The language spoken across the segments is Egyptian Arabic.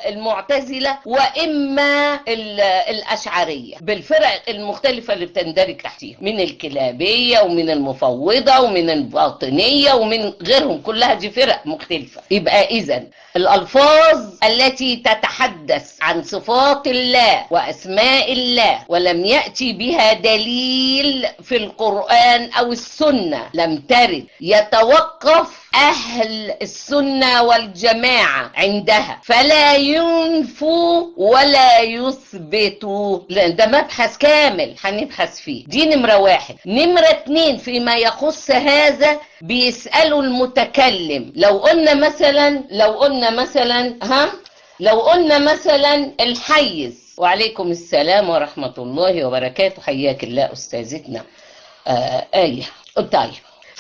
المعتزلة وإما الأشعرية بالفرق المختلفة اللي بتندرج تحتيها من الكلابية ومن المفوضة ومن الباطنية ومن غيرهم كلها دي فرق مختلفة يبقى إذا الألفاظ التي تتحدث عن صفات الله وأسماء الله ولم يأتي بها دليل في القرآن أو السنة لم ترد يتوقف أهل السنة والجماعة عندها فلا ينفوا ولا يثبتوا لأن ده مبحث كامل هنبحث فيه دي نمرة واحد نمرة اتنين فيما يخص هذا بيسألوا المتكلم لو قلنا مثلا لو قلنا مثلا ها لو قلنا مثلا الحيز وعليكم السلام ورحمة الله وبركاته حياك الله أستاذتنا آه آية طيب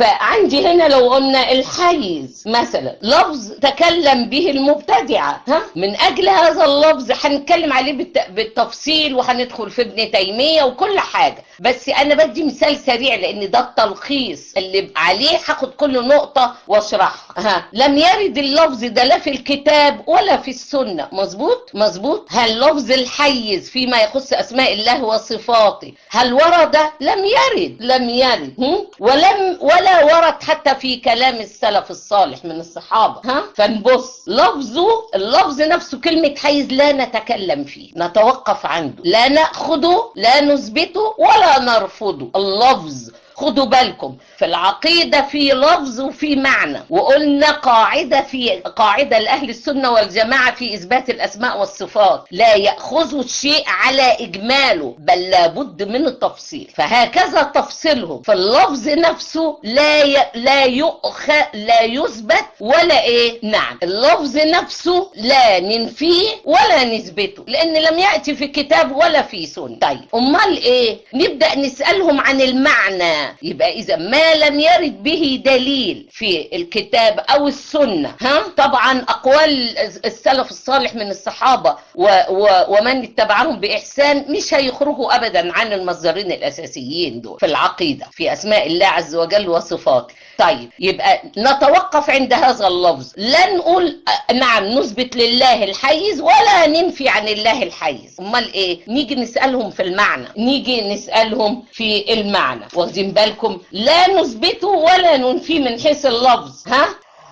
فعندي هنا لو قلنا الحيز مثلا لفظ تكلم به المبتدعة ها من أجل هذا اللفظ هنتكلم عليه بالتفصيل وهندخل في ابن تيمية وكل حاجة بس أنا بدي مثال سريع لأن ده التلخيص اللي عليه هاخد كل نقطة واشرحها ها لم يرد اللفظ ده لا في الكتاب ولا في السنة مظبوط مظبوط هل لفظ الحيز فيما يخص أسماء الله وصفاته هل ورد لم يرد لم يرد هم؟ ولم ولا ولا ورد حتى في كلام السلف الصالح من الصحابة ها فنبص لفظه اللفظ نفسه كلمة حيز لا نتكلم فيه نتوقف عنده لا نأخذه لا نثبته ولا نرفضه اللفظ خدوا بالكم في العقيدة في لفظ وفي معنى وقلنا قاعدة في قاعدة لأهل السنة والجماعة في إثبات الأسماء والصفات لا يأخذوا الشيء على إجماله بل لابد من التفصيل فهكذا تفصيلهم في اللفظ نفسه لا ي... لا يؤخ لا يثبت ولا إيه نعم اللفظ نفسه لا ننفيه ولا نثبته لأن لم يأتي في كتاب ولا في سنة طيب أمال إيه نبدأ نسألهم عن المعنى يبقى اذا ما لم يرد به دليل في الكتاب او السنه ها طبعا اقوال السلف الصالح من الصحابه و و ومن اتبعهم باحسان مش هيخرجوا ابدا عن المصدرين الاساسيين دول في العقيده في اسماء الله عز وجل وصفاته طيب يبقى نتوقف عند هذا اللفظ لا نقول نعم نثبت لله الحيز ولا ننفي عن الله الحيز امال ايه نيجي نسالهم في المعنى نيجي نسالهم في المعنى واخدين بالكم لا نثبته ولا ننفيه من حيث اللفظ ها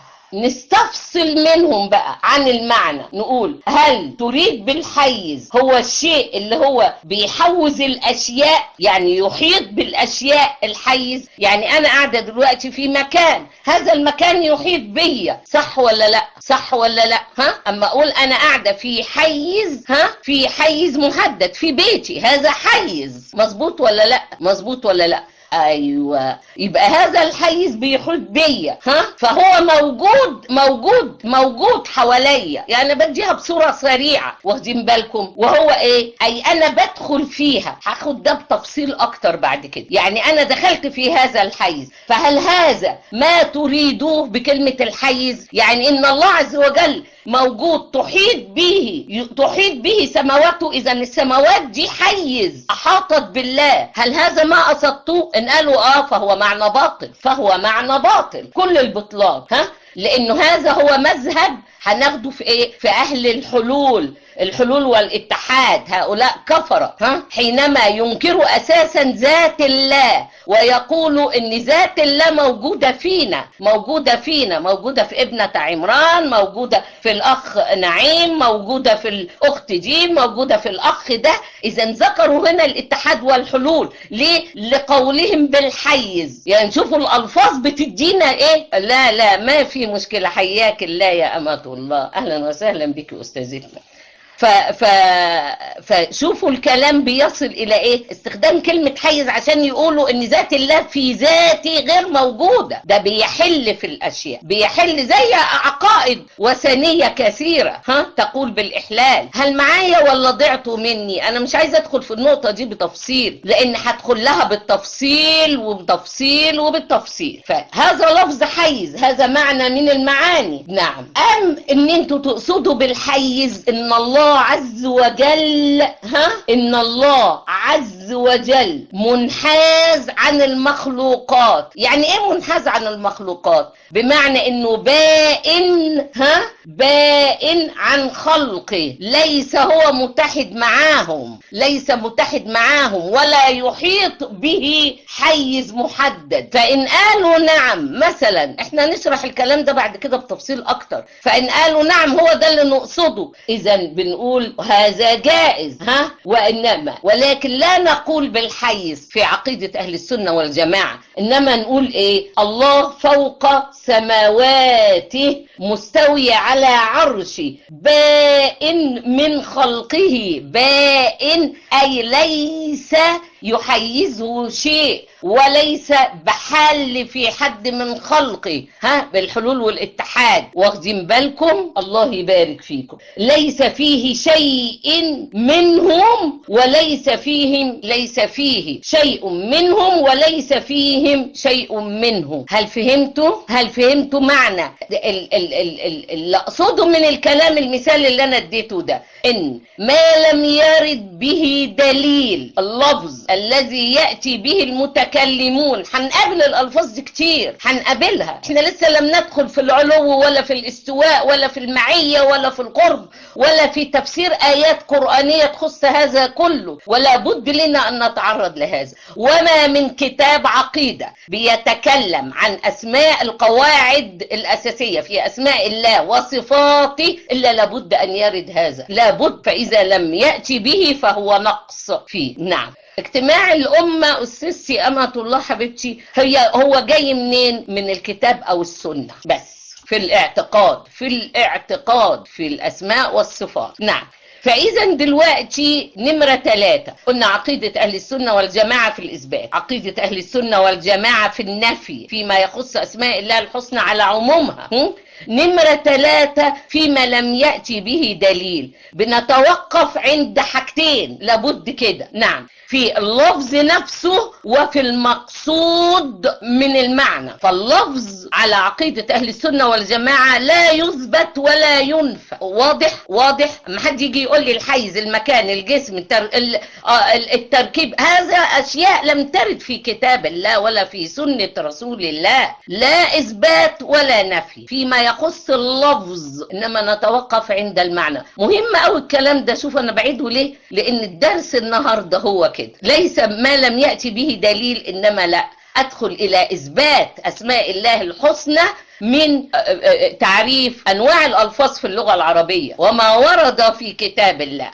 نستفصل منهم بقى عن المعنى نقول هل تريد بالحيز هو الشيء اللي هو بيحوز الاشياء يعني يحيط بالاشياء الحيز يعني انا قاعده دلوقتي في مكان هذا المكان يحيط بيا صح ولا لا صح ولا لا ها اما اقول انا قاعده في حيز ها في حيز محدد في بيتي هذا حيز مظبوط ولا لا مظبوط ولا لا ايوه يبقى هذا الحيز بيحيط بيا ها فهو موجود موجود موجود حواليا يعني بديها بصوره سريعه واخدين بالكم وهو ايه اي انا بدخل فيها هاخد ده بتفصيل اكتر بعد كده يعني انا دخلت في هذا الحيز فهل هذا ما تريدوه بكلمه الحيز يعني ان الله عز وجل موجود تحيط به تحيط به سماواته اذا السماوات دي حيز احاطت بالله هل هذا ما قصدتوه ان قالوا اه فهو معنى باطل فهو معنى باطل كل البطلان ها لانه هذا هو مذهب هناخده في ايه في اهل الحلول الحلول والاتحاد هؤلاء كفرة ها حينما ينكروا اساسا ذات الله ويقولوا ان ذات الله موجودة فينا موجودة فينا موجودة في ابنة عمران موجودة في الاخ نعيم موجودة في الاخت دي موجودة في الاخ ده اذا ذكروا هنا الاتحاد والحلول ليه لقولهم بالحيز يعني شوفوا الالفاظ بتدينا ايه لا لا ما في مشكلة حياك الله يا امة الله اهلا وسهلا بك استاذتنا ف... ف... فشوفوا الكلام بيصل الى ايه استخدام كلمة حيز عشان يقولوا ان ذات الله في ذاتي غير موجودة ده بيحل في الاشياء بيحل زي عقائد وثنية كثيرة ها تقول بالاحلال هل معايا ولا ضعتوا مني انا مش عايزة ادخل في النقطة دي بتفصيل لان هدخل لها بالتفصيل وبتفصيل وبالتفصيل فهذا لفظ حيز هذا معنى من المعاني نعم ام ان انتوا تقصدوا بالحيز ان الله عز وجل ها ان الله عز عز وجل منحاز عن المخلوقات يعني ايه منحاز عن المخلوقات بمعنى انه بائن ها بائن عن خلقه ليس هو متحد معاهم ليس متحد معاهم ولا يحيط به حيز محدد فان قالوا نعم مثلا احنا نشرح الكلام ده بعد كده بتفصيل اكتر فان قالوا نعم هو ده اللي نقصده اذا بنقول هذا جائز ها وانما ولكن لا نقول بالحيز في عقيده اهل السنه والجماعه انما نقول ايه الله فوق سماواته مستوي على عرشه بائن من خلقه بائن اي ليس يحيزه شيء وليس بحل في حد من خلقه ها بالحلول والاتحاد واخدين بالكم الله يبارك فيكم ليس فيه شيء منهم وليس فيهم ليس فيه شيء منهم وليس فيهم شيء منه هل فهمتوا هل فهمتوا معنى اللي اقصده من الكلام المثال اللي انا اديته ده ان ما لم يرد به دليل اللفظ الذي ياتي به المتكلمون هنقابل الالفاظ دي كتير هنقابلها احنا لسه لم ندخل في العلو ولا في الاستواء ولا في المعيه ولا في القرب ولا في تفسير ايات قرانيه تخص هذا كله ولا بد لنا ان نتعرض لهذا وما من كتاب عقيده بيتكلم عن اسماء القواعد الاساسيه في اسماء الله وصفاته الا لابد ان يرد هذا لابد فاذا لم ياتي به فهو نقص فيه نعم اجتماع الأمة أسسي أمة الله حبيبتي هي هو جاي منين من الكتاب أو السنة بس في الاعتقاد في الاعتقاد في الأسماء والصفات نعم فإذا دلوقتي نمرة ثلاثة قلنا عقيدة أهل السنة والجماعة في الإثبات عقيدة أهل السنة والجماعة في النفي فيما يخص أسماء الله الحسنى على عمومها نمرة ثلاثة فيما لم يأتي به دليل بنتوقف عند حاجتين لابد كده نعم في اللفظ نفسه وفي المقصود من المعنى فاللفظ على عقيدة أهل السنة والجماعة لا يثبت ولا ينفى واضح واضح ما حد يجي يقول لي الحيز المكان الجسم التر... التركيب هذا أشياء لم ترد في كتاب الله ولا في سنة رسول الله لا إثبات ولا نفي فيما يخص اللفظ إنما نتوقف عند المعنى مهم أوي الكلام ده شوف أنا بعيده ليه لأن الدرس النهاردة هو كده ليس ما لم يأتي به دليل إنما لا أدخل إلى إثبات أسماء الله الحسنى من تعريف أنواع الألفاظ في اللغة العربية وما ورد في كتاب الله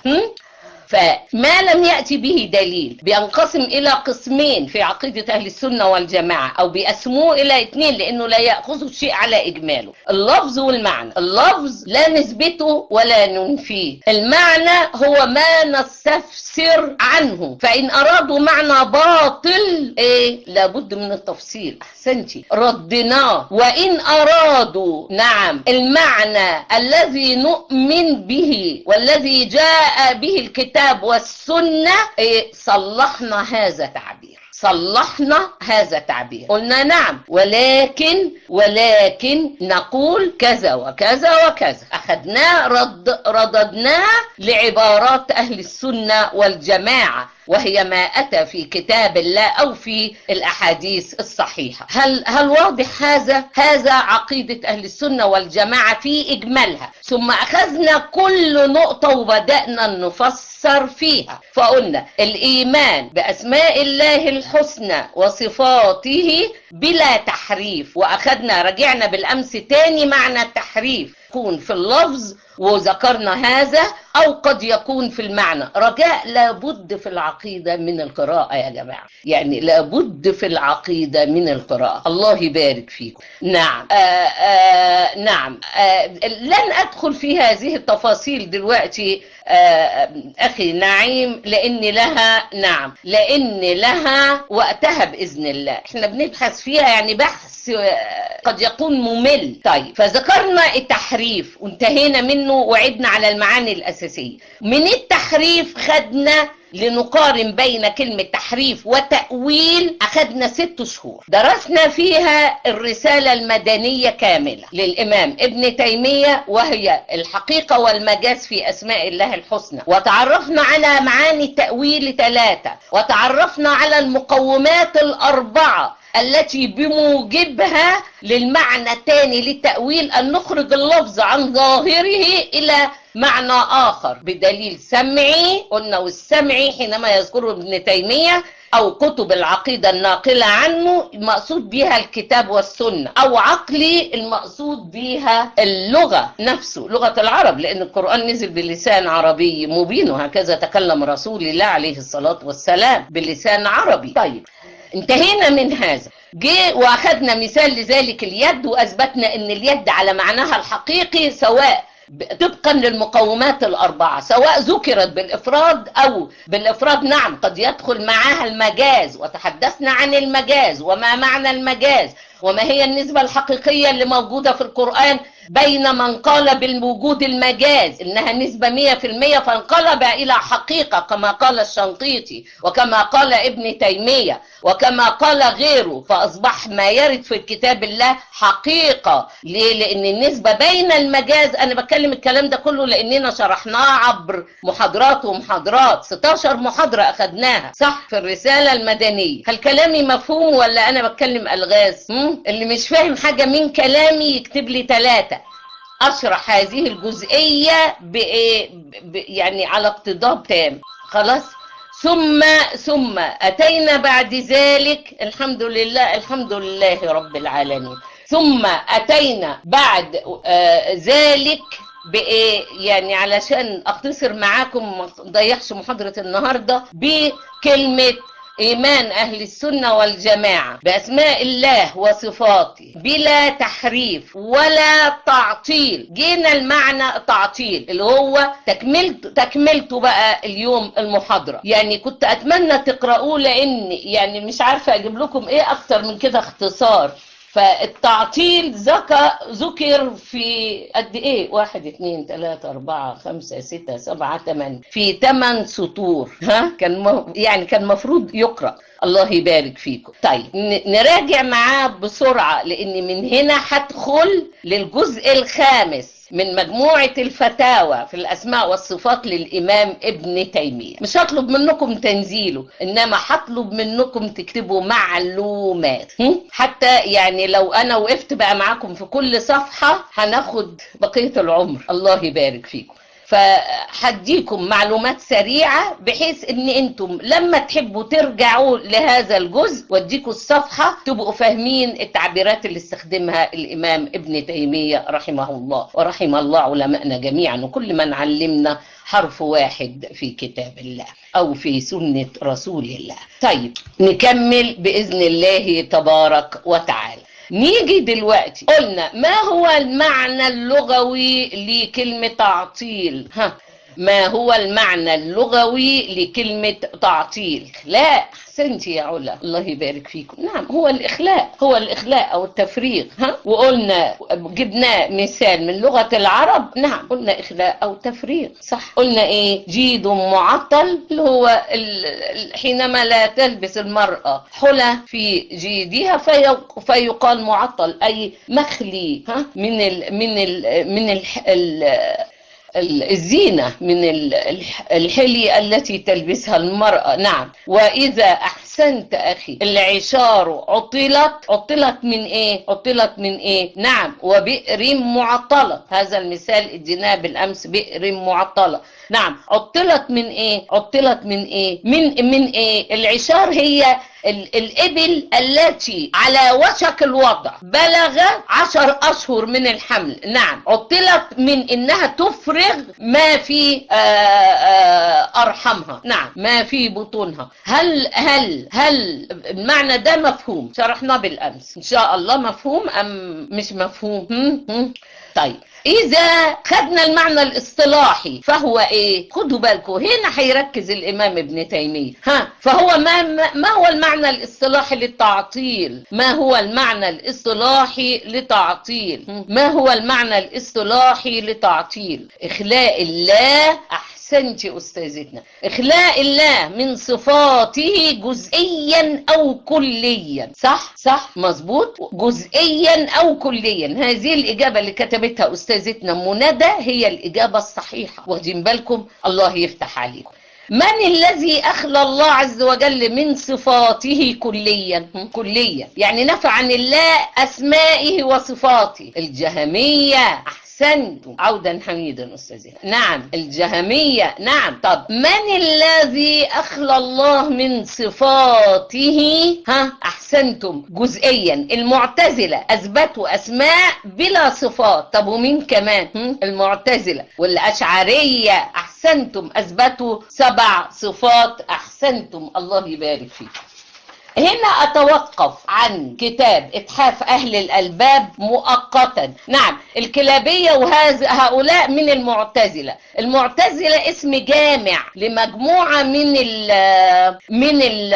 فما لم يأتي به دليل بينقسم إلى قسمين في عقيدة أهل السنة والجماعة أو بيقسموه إلى اثنين لأنه لا يأخذ الشيء على إجماله اللفظ والمعنى اللفظ لا نثبته ولا ننفيه المعنى هو ما نستفسر عنه فإن أرادوا معنى باطل إيه لابد من التفصيل أحسنتي ردناه وإن أرادوا نعم المعنى الذي نؤمن به والذي جاء به الكتاب الكتاب والسنة إيه صلحنا هذا تعبير صلحنا هذا التعبير قلنا نعم ولكن ولكن نقول كذا وكذا وكذا أخذناه رد رددناه لعبارات أهل السنة والجماعة وهي ما أتى في كتاب الله أو في الأحاديث الصحيحة هل, هل واضح هذا؟ هذا عقيدة أهل السنة والجماعة في إجمالها ثم أخذنا كل نقطة وبدأنا نفسر فيها فقلنا الإيمان بأسماء الله الحسنى وصفاته بلا تحريف وأخذنا رجعنا بالأمس تاني معنى التحريف يكون في اللفظ وذكرنا هذا أو قد يكون في المعنى رجاء لابد في العقيدة من القراءة يا جماعة يعني لابد في العقيدة من القراءة الله يبارك فيكم نعم آآ آآ نعم آآ لن أدخل في هذه التفاصيل دلوقتي أخي نعيم لأن لها نعم لأن لها وقتها بإذن الله احنا بنبحث فيها يعني بحث قد يكون ممل طيب فذكرنا التحريم التحريف وانتهينا منه وعدنا على المعاني الأساسية من التحريف خدنا لنقارن بين كلمة تحريف وتأويل أخذنا ست شهور درسنا فيها الرسالة المدنية كاملة للإمام ابن تيمية وهي الحقيقة والمجاز في أسماء الله الحسنى وتعرفنا على معاني التأويل ثلاثة وتعرفنا على المقومات الأربعة التي بموجبها للمعنى الثاني للتأويل أن نخرج اللفظ عن ظاهره إلى معنى آخر بدليل سمعي قلنا والسمعي حينما يذكره ابن تيمية أو كتب العقيدة الناقلة عنه المقصود بها الكتاب والسنة أو عقلي المقصود بها اللغة نفسه لغة العرب لأن القرآن نزل بلسان عربي مبين وهكذا تكلم رسول الله عليه الصلاة والسلام بلسان عربي طيب انتهينا من هذا جه واخدنا مثال لذلك اليد واثبتنا ان اليد على معناها الحقيقي سواء طبقا للمقومات الأربعة سواء ذكرت بالإفراد أو بالإفراد نعم قد يدخل معها المجاز وتحدثنا عن المجاز وما معنى المجاز وما هي النسبة الحقيقية اللي موجودة في القرآن بين من قال بالوجود المجاز إنها نسبة مية في المية فانقلب إلى حقيقة كما قال الشنقيطي وكما قال ابن تيمية وكما قال غيره فأصبح ما يرد في كتاب الله حقيقة ليه؟ لأن النسبة بين المجاز أنا بتكلم الكلام ده كله لأننا شرحناه عبر محاضرات ومحاضرات 16 محاضرة أخدناها صح في الرسالة المدنية هل كلامي مفهوم ولا أنا بتكلم ألغاز هم؟ اللي مش فاهم حاجة من كلامي يكتب لي ثلاثة أشرح هذه الجزئية بإيه ب... يعني على اقتضاب تام خلاص ثم ثم أتينا بعد ذلك الحمد لله الحمد لله رب العالمين ثم أتينا بعد آه ذلك بإيه يعني علشان أختصر معاكم ما ضيعش محاضرة النهاردة بكلمة إيمان أهل السنة والجماعة بأسماء الله وصفاته بلا تحريف ولا تعطيل جينا المعنى تعطيل اللي هو تكملت تكملته بقى اليوم المحاضرة يعني كنت أتمنى تقرأوه لأن يعني مش عارفة أجيب لكم إيه أكتر من كده اختصار فالتعطيل ذكر ذكر في قد ايه؟ واحد اثنين ثلاثة أربعة خمسة ستة سبعة ثمانية في ثمان سطور ها كان م... يعني كان المفروض يقرأ الله يبارك فيكم طيب نراجع معاه بسرعة لأن من هنا هدخل للجزء الخامس من مجموعة الفتاوى في الأسماء والصفات للإمام ابن تيمية مش هطلب منكم تنزيله إنما هطلب منكم تكتبوا معلومات حتى يعني لو أنا وقفت بقى معاكم في كل صفحة هناخد بقية العمر الله يبارك فيكم فهديكم معلومات سريعة بحيث ان انتم لما تحبوا ترجعوا لهذا الجزء واديكم الصفحة تبقوا فاهمين التعبيرات اللي استخدمها الامام ابن تيمية رحمه الله ورحم الله علماءنا جميعا وكل من علمنا حرف واحد في كتاب الله او في سنة رسول الله طيب نكمل باذن الله تبارك وتعالى نيجي دلوقتي قلنا ما هو المعنى اللغوي لكلمة تعطيل ها ما هو المعنى اللغوي لكلمة تعطيل لا احسنتي يا علا الله يبارك فيكم نعم هو الاخلاء هو الاخلاء او التفريغ ها وقلنا جبناه مثال من لغه العرب نعم قلنا اخلاء او تفريغ صح قلنا ايه جيد معطل اللي هو حينما لا تلبس المراه حلى في جيدها في فيقال معطل اي مخلي ها من ال من ال من ال, ال الزينة من الحلي التي تلبسها المرأة نعم وإذا أحسنت أخي العشار عطلت عطلت من إيه عطلت من إيه نعم وبئر معطلة هذا المثال اديناه بالأمس بئر معطلة نعم عطلت من إيه عطلت من إيه من من إيه العشار هي الإبل التي على وشك الوضع بلغ عشر أشهر من الحمل نعم عطلت من إنها تفرغ ما في أرحمها نعم ما في بطونها هل هل هل المعنى ده مفهوم شرحناه بالأمس إن شاء الله مفهوم أم مش مفهوم هم هم طيب اذا خدنا المعنى الاصطلاحي فهو ايه خدوا بالكم هنا هيركز الامام ابن تيميه ها فهو ما ما هو المعنى الاصطلاحي للتعطيل ما هو المعنى الاصطلاحي لتعطيل ما هو المعنى الاصطلاحي لتعطيل اخلاء الله احسنت استاذتنا اخلاء الله من صفاته جزئيا او كليا صح صح مظبوط جزئيا او كليا هذه الاجابه اللي كتبتها استاذتنا منى هي الاجابه الصحيحه واخدين بالكم الله يفتح عليكم من الذي أخلى الله عز وجل من صفاته كليا كليا يعني نفى عن الله أسمائه وصفاته الجهمية أحسنتم عودا حميدا أستاذي نعم الجهمية نعم طب من الذي أخلى الله من صفاته ها أحسنتم جزئيا المعتزلة أثبتوا أسماء بلا صفات طب ومين كمان هم؟ المعتزلة والأشعرية أحسنتم أثبتوا سبع صفات أحسنتم الله يبارك فيكم هنا أتوقف عن كتاب إتحاف أهل الألباب مؤقتا نعم الكلابية وهؤلاء من المعتزلة المعتزلة اسم جامع لمجموعة من ال من ال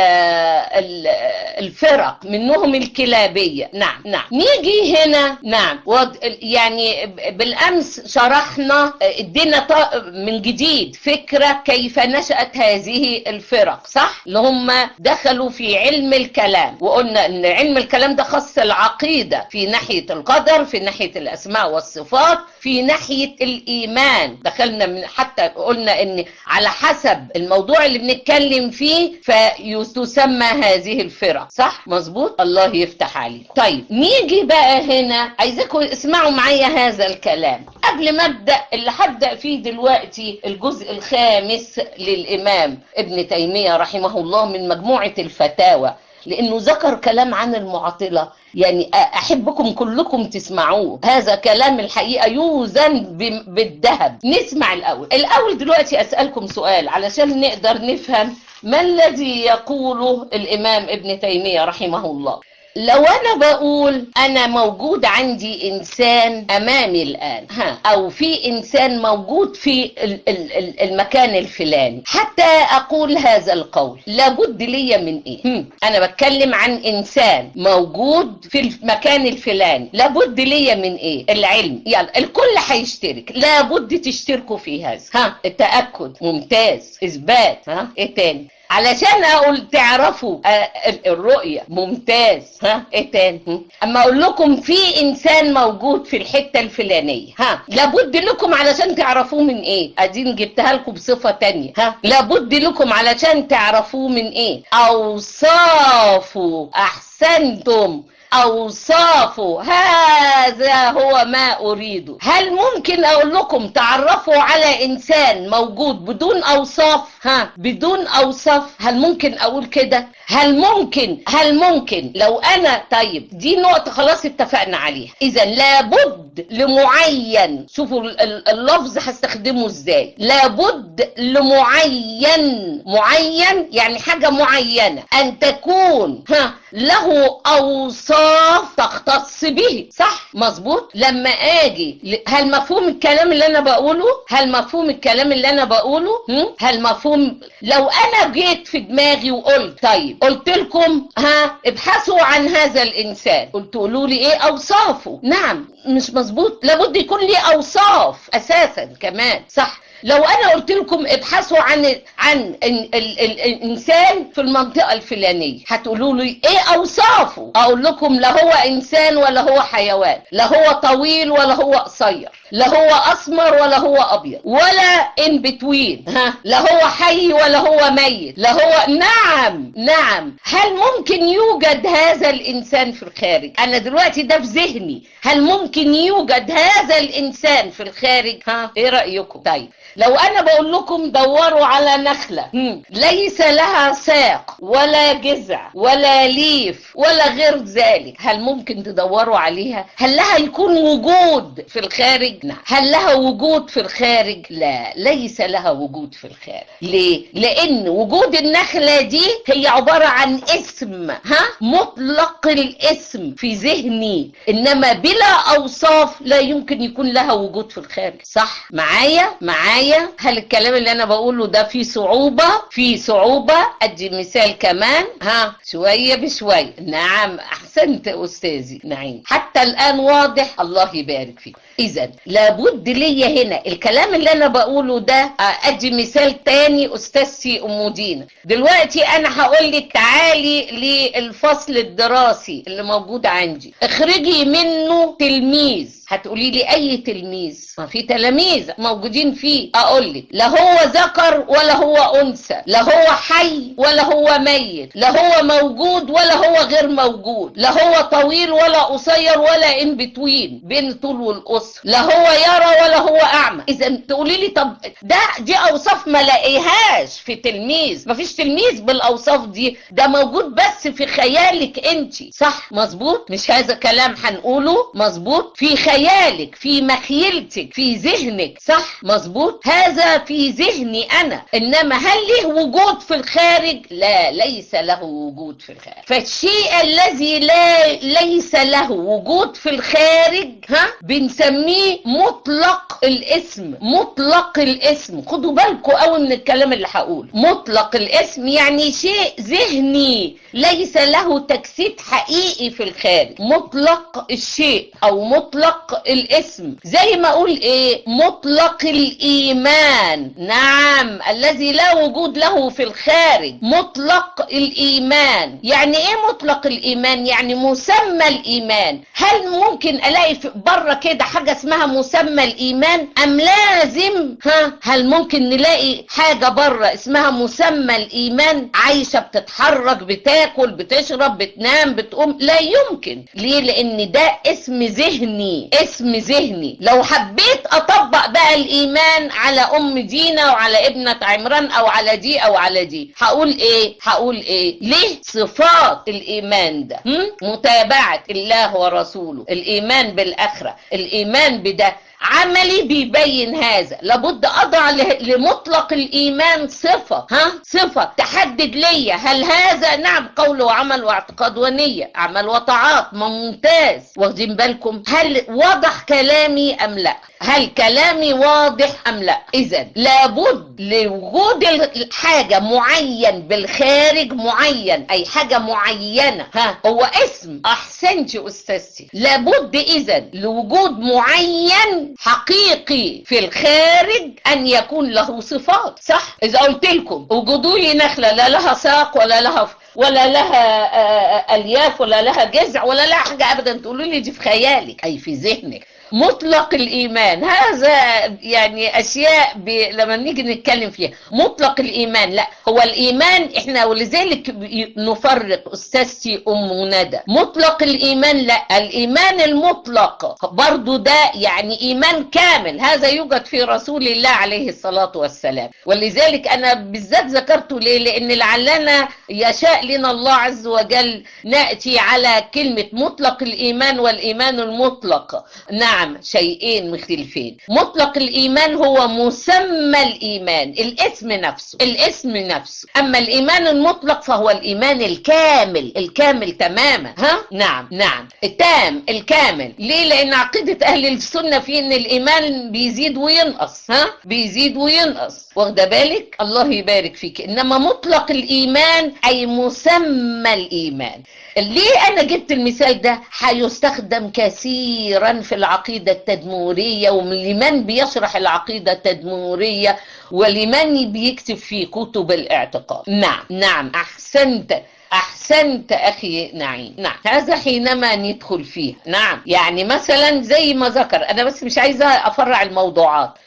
الفرق منهم الكلابية نعم نعم نيجي هنا نعم يعني بالأمس شرحنا ادينا من جديد فكرة كيف نشأت هذه الفرق صح اللي هم دخلوا في علم علم الكلام وقلنا ان علم الكلام ده خاص العقيدة في ناحية القدر في ناحية الاسماء والصفات في ناحية الايمان دخلنا من حتى قلنا ان على حسب الموضوع اللي بنتكلم فيه فتسمى هذه الفرق صح مظبوط الله يفتح عليكم طيب نيجي بقى هنا عايزاكم اسمعوا معايا هذا الكلام قبل ما ابدا اللي هبدا فيه دلوقتي الجزء الخامس للامام ابن تيميه رحمه الله من مجموعه الفتاوى لانه ذكر كلام عن المعطله يعني احبكم كلكم تسمعوه هذا كلام الحقيقه يوزن بالذهب نسمع الاول الاول دلوقتي اسالكم سؤال علشان نقدر نفهم ما الذي يقوله الامام ابن تيميه رحمه الله لو انا بقول انا موجود عندي انسان امامي الان ها او في انسان موجود في المكان الفلاني حتى اقول هذا القول لابد لي من ايه هم. انا بتكلم عن انسان موجود في المكان الفلاني لابد لي من ايه العلم يلا الكل هيشترك لابد تشتركوا في هذا ها التاكد ممتاز اثبات ها ايه تاني علشان اقول تعرفوا الرؤية ممتاز ها ايه تاني اما اقول لكم في انسان موجود في الحتة الفلانية ها لابد لكم علشان تعرفوه من ايه ادين جبتها لكم بصفة تانية ها لابد لكم علشان تعرفوه من ايه اوصافه احسنتم أوصافه هذا هو ما أريده هل ممكن أقول لكم تعرفوا على إنسان موجود بدون أوصاف ها بدون أوصاف هل ممكن أقول كده هل ممكن هل ممكن لو أنا طيب دي نقطة خلاص اتفقنا عليها إذا لابد لمعين شوفوا اللفظ هستخدمه إزاي لابد لمعين معين يعني حاجة معينة أن تكون ها له أوصاف تختص به صح مظبوط لما أجي هل مفهوم الكلام اللي أنا بقوله هل مفهوم الكلام اللي أنا بقوله هم؟ هل مفهوم لو أنا جيت في دماغي وقلت طيب قلت لكم ها ابحثوا عن هذا الإنسان قلت قولوا لي إيه أوصافه نعم مش مظبوط لابد يكون لي أوصاف أساسا كمان صح لو انا قلت لكم ابحثوا عن عن ال ال ال الانسان في المنطقه الفلانيه هتقولوا لي ايه اوصافه اقول لكم لا هو انسان ولا هو حيوان لا هو طويل ولا هو قصير لا هو اسمر ولا هو ابيض ولا ان بتوين ها لا هو حي ولا هو ميت لا هو نعم نعم هل ممكن يوجد هذا الانسان في الخارج انا دلوقتي ده في ذهني هل ممكن يوجد هذا الانسان في الخارج ها ايه رايكم طيب لو انا بقول لكم دوروا على نخلة هم، ليس لها ساق ولا جذع ولا ليف ولا غير ذلك هل ممكن تدوروا عليها هل لها يكون وجود في الخارج نعم هل لها وجود في الخارج لا ليس لها وجود في الخارج ليه لان وجود النخلة دي هي عبارة عن اسم ها مطلق الاسم في ذهني انما بلا اوصاف لا يمكن يكون لها وجود في الخارج صح معايا معايا هل الكلام اللي انا بقوله ده فيه صعوبة فيه صعوبة ادي مثال كمان ها شوية بشوية نعم احسنت استاذي نعيم حتى الان واضح الله يبارك فيك اذا لابد ليا هنا الكلام اللي انا بقوله ده آه، ادي مثال تاني استاذتي ام دينا دلوقتي انا هقول لك تعالي للفصل الدراسي اللي موجود عندي اخرجي منه تلميذ هتقولي لي اي تلميذ ما في تلاميذ موجودين فيه اقول لك لا هو ذكر ولا هو انثى لا هو حي ولا هو ميت لا هو موجود ولا هو غير موجود لا هو طويل ولا قصير ولا ان بتوين بين الطول والقصر لا هو يرى ولا هو اعمى اذا تقولي لي طب ده دي اوصاف ما لاقيهاش في تلميذ ما فيش تلميذ بالاوصاف دي ده موجود بس في خيالك انت صح مظبوط مش هذا كلام هنقوله مظبوط في خيالك في مخيلتك في ذهنك صح مظبوط هذا في ذهني انا انما هل له وجود في الخارج لا ليس له وجود في الخارج فالشيء الذي لا ليس له وجود في الخارج ها بنسميه مطلق الاسم مطلق الاسم خدوا بالكم قوي من الكلام اللي هقوله مطلق الاسم يعني شيء ذهني ليس له تجسيد حقيقي في الخارج مطلق الشيء او مطلق الاسم زي ما اقول ايه مطلق الايمان نعم الذي لا وجود له في الخارج مطلق الايمان يعني ايه مطلق الايمان يعني مسمى الايمان هل ممكن الاقي في- بره كده حاجه اسمها مسمى الايمان ام لازم ها هل ممكن نلاقي حاجه بره اسمها مسمى الايمان عايشه بتتحرك بتاكل بتشرب بتنام بتقوم لا يمكن ليه لان ده اسم ذهني اسم ذهني لو حبيت اطبق بقى الايمان على ام دينا وعلى ابنة عمران او على دي او على دي هقول ايه هقول ايه ليه صفات الايمان ده هم؟ متابعة الله ورسوله الايمان بالاخرة الايمان بده عملي بيبين هذا لابد اضع ل- لمطلق الايمان صفه ها صفه تحدد لي هل هذا نعم قول وعمل واعتقاد ونيه عمل وطاعات ما ممتاز واخدين بالكم هل وضح كلامي ام لا هل كلامي واضح ام لا اذا لابد لوجود الحاجه معين بالخارج معين اي حاجه معينه ها هو اسم احسنت استاذتي لابد اذا لوجود معين حقيقي في الخارج ان يكون له صفات صح اذا قلت لكم وجدوا لي نخله لا لها ساق ولا لها ولا لها آه، آه، الياف ولا لها جذع ولا لها حاجه ابدا تقولوا لي دي في خيالك اي في ذهنك مطلق الايمان هذا يعني اشياء ب... لما نيجي نتكلم فيها مطلق الايمان لا هو الايمان احنا ولذلك ب- نفرق استاذتي ام ندى مطلق الايمان لا الايمان المطلق برضو ده يعني ايمان كامل هذا يوجد في رسول الله عليه الصلاه والسلام ولذلك انا بالذات ذكرته ليه لان لعلنا يشاء لنا الله عز وجل ناتي على كلمه مطلق الايمان والايمان المطلق نعم شيئين مختلفين مطلق الايمان هو مسمى الايمان الاسم نفسه الاسم نفسه اما الايمان المطلق فهو الايمان الكامل الكامل تماما ها نعم نعم التام الكامل ليه لان عقيده اهل السنه في ان الايمان بيزيد وينقص ها بيزيد وينقص واخده بالك الله يبارك فيك انما مطلق الايمان اي مسمى الايمان ليه انا جبت المثال ده هيستخدم كثيرا في العقيده التدموريه ولمن بيشرح العقيده التدموريه ولمن بيكتب في كتب الاعتقاد نعم نعم احسنت احسنت اخي نعيم نعم هذا حينما ندخل فيه نعم يعني مثلا زي ما ذكر انا بس مش عايزه افرع الموضوعات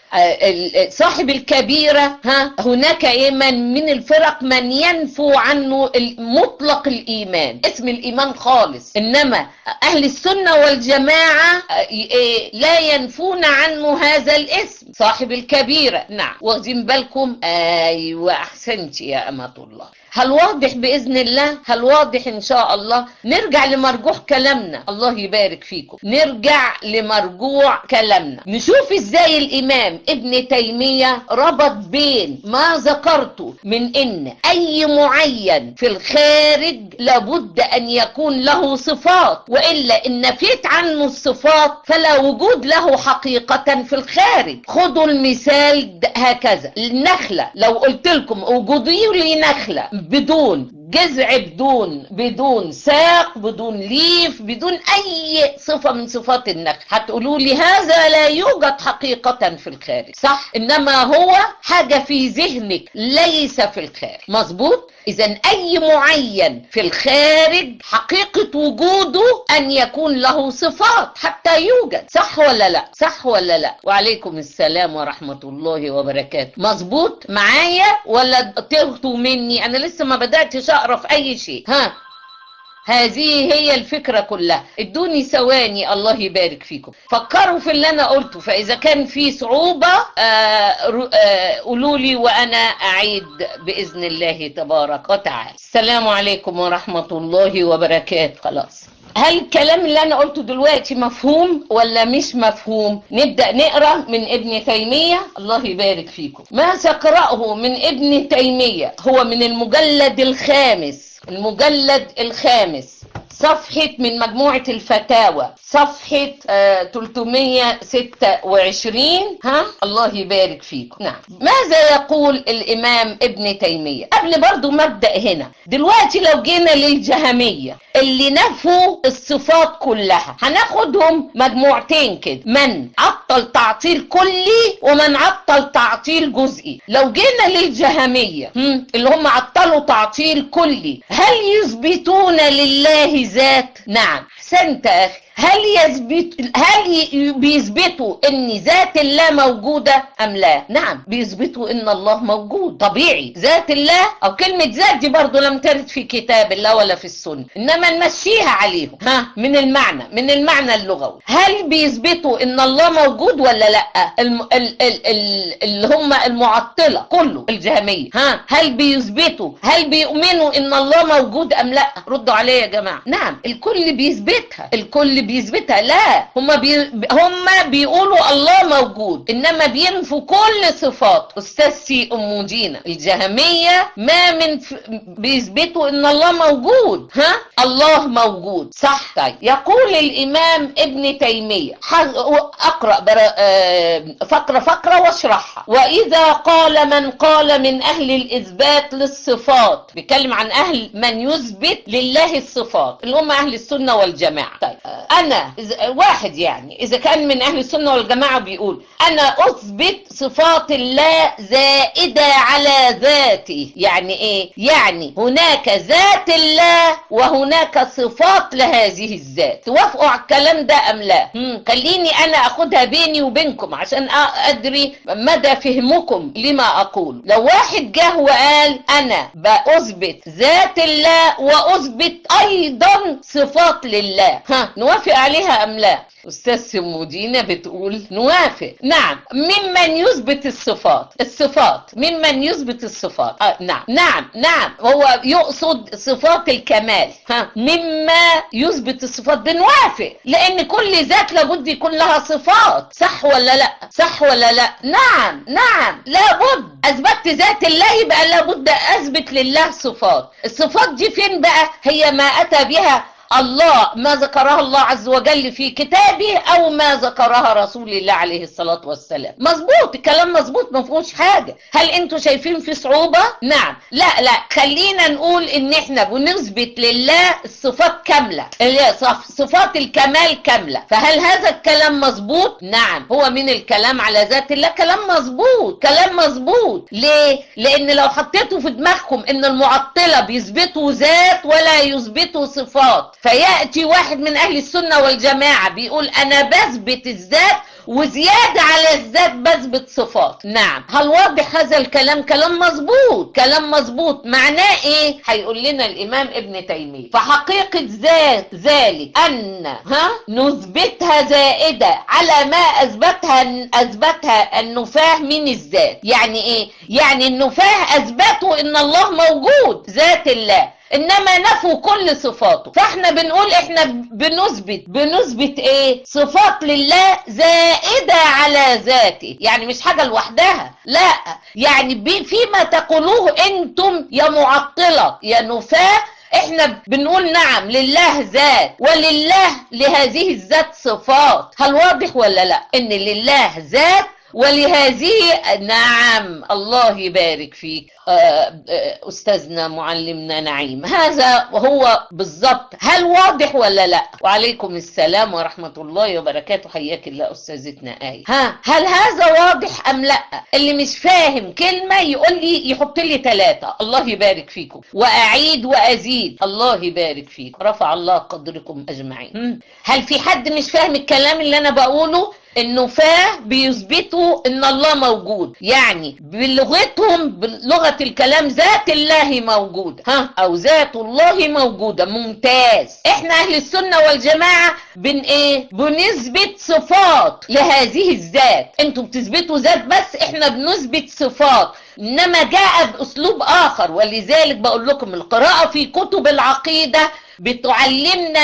صاحب الكبيرة ها هناك ايه من من الفرق من ينفو عنه مطلق الايمان اسم الايمان خالص انما اهل السنة والجماعة لا ينفون عنه هذا الاسم صاحب الكبيرة نعم واخدين بالكم ايوه احسنت يا امة الله هل واضح بإذن الله هل واضح إن شاء الله نرجع لمرجوح كلامنا الله يبارك فيكم نرجع لمرجوع كلامنا نشوف إزاي الإمام ابن تيمية ربط بين ما ذكرته من إن أي معين في الخارج لابد أن يكون له صفات وإلا إن نفيت عنه الصفات فلا وجود له حقيقة في الخارج خذوا المثال هكذا النخلة لو قلت لكم وجودي لي نخلة بدون جذع بدون بدون ساق بدون ليف بدون اي صفة من صفات النخل هتقولوا لي هذا لا يوجد حقيقة في الخارج صح انما هو حاجة في ذهنك ليس في الخارج مظبوط اذا اي معين في الخارج حقيقة وجوده ان يكون له صفات حتى يوجد صح ولا لا صح ولا لا وعليكم السلام ورحمة الله وبركاته مظبوط معايا ولا تغتوا مني انا لسه ما بدأتش اقرا في اي شيء ها هذه هي الفكرة كلها ادوني ثواني الله يبارك فيكم فكروا في اللي انا قلته فاذا كان في صعوبة قولوا لي وانا اعيد باذن الله تبارك وتعالى السلام عليكم ورحمة الله وبركاته خلاص هل الكلام اللي انا قلته دلوقتي مفهوم ولا مش مفهوم نبدأ نقرأ من ابن تيمية الله يبارك فيكم ما سقرأه من ابن تيمية هو من المجلد الخامس المجلد الخامس صفحة من مجموعة الفتاوى صفحة آه 326 ها الله يبارك فيكم نعم ماذا يقول الإمام ابن تيمية قبل برضو مبدأ هنا دلوقتي لو جينا للجهمية اللي نفوا الصفات كلها هناخدهم مجموعتين كده من عطل تعطيل كلي ومن عطل تعطيل جزئي لو جينا للجهمية اللي هم عطلوا تعطيل كلي هل يثبتون لله ذات نعم احسنت اخي هل يثبت هل بيثبتوا ان ذات الله موجوده ام لا نعم بيثبتوا ان الله موجود طبيعي ذات الله او كلمه ذات دي برضو لم ترد في كتاب الله ولا في السنه انما نمشيها عليهم ها من المعنى من المعنى اللغوي هل بيثبتوا ان الله موجود ولا لا الم... ال... ال... ال... اللي هم المعطله كله الجهميه ها هل بيثبتوا هل بيؤمنوا ان الله موجود ام لا ردوا عليا يا جماعه نعم الكل بيثبتها الكل بيثبتها لا هم بي... هم بيقولوا الله موجود انما بينفوا كل صفات استاذ سي ام دينا الجهميه ما من ف... بيثبتوا ان الله موجود ها الله موجود صح طيب يقول الامام ابن تيميه اقرا بر... فقره فقره واشرحها واذا قال من قال من اهل الاثبات للصفات بيتكلم عن اهل من يثبت لله الصفات اللي هم اهل السنه والجماعه طيب انا واحد يعني اذا كان من اهل السنه والجماعه بيقول انا اثبت صفات الله زائده على ذاتي يعني ايه يعني هناك ذات الله وهناك صفات لهذه الذات توافقوا على الكلام ده ام لا مم. خليني انا اخدها بيني وبينكم عشان ادري مدى فهمكم لما اقول لو واحد جه وقال انا باثبت ذات الله واثبت ايضا صفات لله ها نوافق عليها ام لا استاذ سمودينا بتقول نوافق نعم ممن يثبت الصفات الصفات ممن يثبت الصفات آه نعم نعم نعم هو يقصد صفات الكمال ها مما يثبت الصفات بنوافق لان كل ذات لابد يكون لها صفات صح ولا لا صح ولا لا نعم نعم لابد اثبتت ذات الله يبقى لابد اثبت لله صفات الصفات دي فين بقى هي ما اتى بها الله ما ذكرها الله عز وجل في كتابه او ما ذكرها رسول الله عليه الصلاة والسلام مظبوط الكلام مظبوط ما فيهوش حاجة هل انتوا شايفين في صعوبة نعم لا لا خلينا نقول ان احنا بنثبت لله الصفات كاملة صفات الكمال كاملة فهل هذا الكلام مظبوط نعم هو من الكلام على ذات الله كلام مظبوط كلام مظبوط ليه لان لو حطيتوا في دماغكم ان المعطلة بيثبتوا ذات ولا يثبتوا صفات فيأتي واحد من أهل السنة والجماعة بيقول أنا بثبت الذات وزيادة على الذات بثبت صفات نعم هل واضح هذا الكلام كلام مظبوط كلام مظبوط معناه ايه هيقول لنا الامام ابن تيمية فحقيقة ذات ذلك ان ها نثبتها زائدة على ما اثبتها اثبتها النفاه من الذات يعني ايه يعني النفاه اثبتوا ان الله موجود ذات الله انما نفوا كل صفاته فاحنا بنقول احنا بنثبت بنثبت ايه صفات لله زائده على ذاته يعني مش حاجه لوحدها لا يعني بي- فيما تقولوه انتم يا معطله يا نفاه احنا بنقول نعم لله ذات ولله لهذه الذات صفات هل واضح ولا لا ان لله ذات ولهذه نعم الله يبارك فيك آه، آه، أستاذنا معلمنا نعيم هذا هو بالضبط هل واضح ولا لا وعليكم السلام ورحمة الله وبركاته حياك الله أستاذتنا آية ها هل هذا واضح أم لا اللي مش فاهم كلمة يقول لي يحط لي ثلاثة الله يبارك فيكم وأعيد وأزيد الله يبارك فيكم رفع الله قدركم أجمعين هم؟ هل في حد مش فاهم الكلام اللي أنا بقوله النفاة بيثبتوا ان الله موجود يعني بلغتهم بلغة الكلام ذات الله موجود ها او ذات الله موجودة ممتاز احنا اهل السنة والجماعة بن ايه بنثبت صفات لهذه الذات انتوا بتثبتوا ذات بس احنا بنثبت صفات انما جاء باسلوب اخر ولذلك بقول لكم القراءة في كتب العقيدة بتعلمنا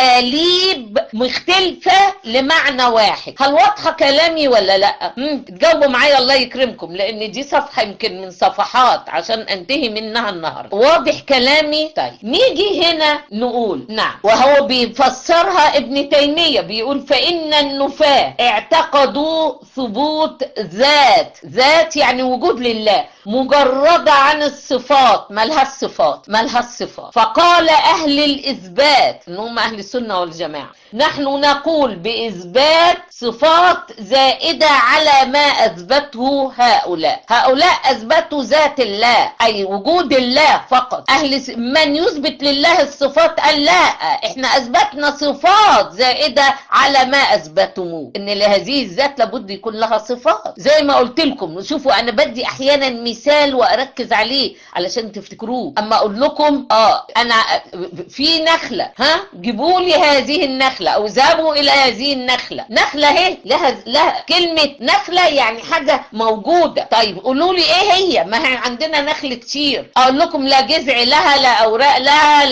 اساليب مختلفة لمعنى واحد هل واضحة كلامي ولا لا مم، تجاوبوا معايا الله يكرمكم لان دي صفحة يمكن من صفحات عشان انتهي منها النهاردة واضح كلامي طيب نيجي هنا نقول نعم وهو بيفسرها ابن تيمية بيقول فان النفاة اعتقدوا ثبوت ذات ذات يعني وجود لله مجردة عن الصفات مالها الصفات مالها الصفات فقال أهل الإثبات إن هم أهل السنة والجماعة نحن نقول بإثبات صفات زائدة على ما أثبته هؤلاء هؤلاء أثبتوا ذات الله أي وجود الله فقط أهل س- من يثبت لله الصفات قال لا إحنا أثبتنا صفات زائدة على ما أثبتموه إن لهذه الذات لابد يكون لها صفات زي ما قلت لكم شوفوا أنا بدي أحيانا مثال وأركز عليه علشان تفتكروه أما أقول لكم آه أنا في نخلة ها جيبوا لي هذه النخلة أو ذهبوا إلى هذه النخلة نخلة اهي لها لها كلمة نخلة يعني حاجة موجودة طيب قولوا لي إيه هي ما هي عندنا نخل كتير أقول لكم لا جذع لها لا أوراق لها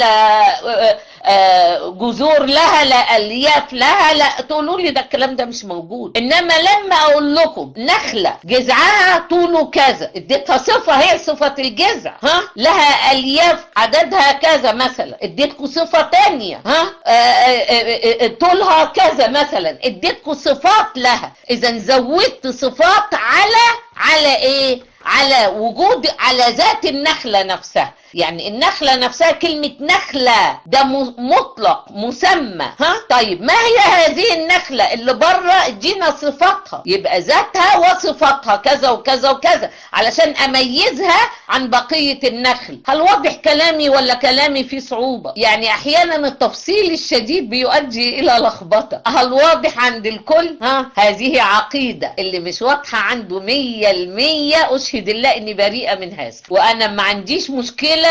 لا آه، جذور لها لا الياف لها لا تقولوا لي ده الكلام ده مش موجود انما لما اقول لكم نخله جذعها طوله كذا اديتها صفه هي صفه الجذع ها لها الياف عددها كذا مثلا اديتكم صفه تانية ها آه، آه، آه، آه، طولها كذا مثلا اديتكم صفات لها اذا زودت صفات على على ايه على وجود على ذات النخلة نفسها يعني النخلة نفسها كلمة نخلة ده م- مطلق مسمى ها طيب ما هي هذه النخلة اللي بره ادينا صفاتها يبقى ذاتها وصفاتها كذا وكذا وكذا علشان اميزها عن بقية النخل هل واضح كلامي ولا كلامي فيه صعوبة يعني احيانا التفصيل الشديد بيؤدي الى لخبطة هل واضح عند الكل ها هذه عقيدة اللي مش واضحة عنده مية المية اشهد الله اني بريئة من هذا وانا ما عنديش مشكلة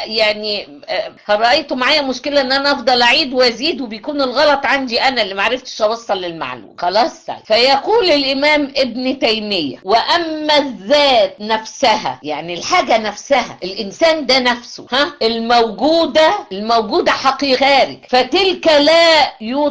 يعني آه، رأيتوا معايا مشكلة ان انا افضل اعيد وازيد وبيكون الغلط عندي انا اللي معرفتش اوصل للمعلومة خلاص طيب. فيقول الامام ابن تيمية واما الذات نفسها يعني الحاجة نفسها الانسان ده نفسه ها الموجودة الموجودة حقيقة خارج فتلك لا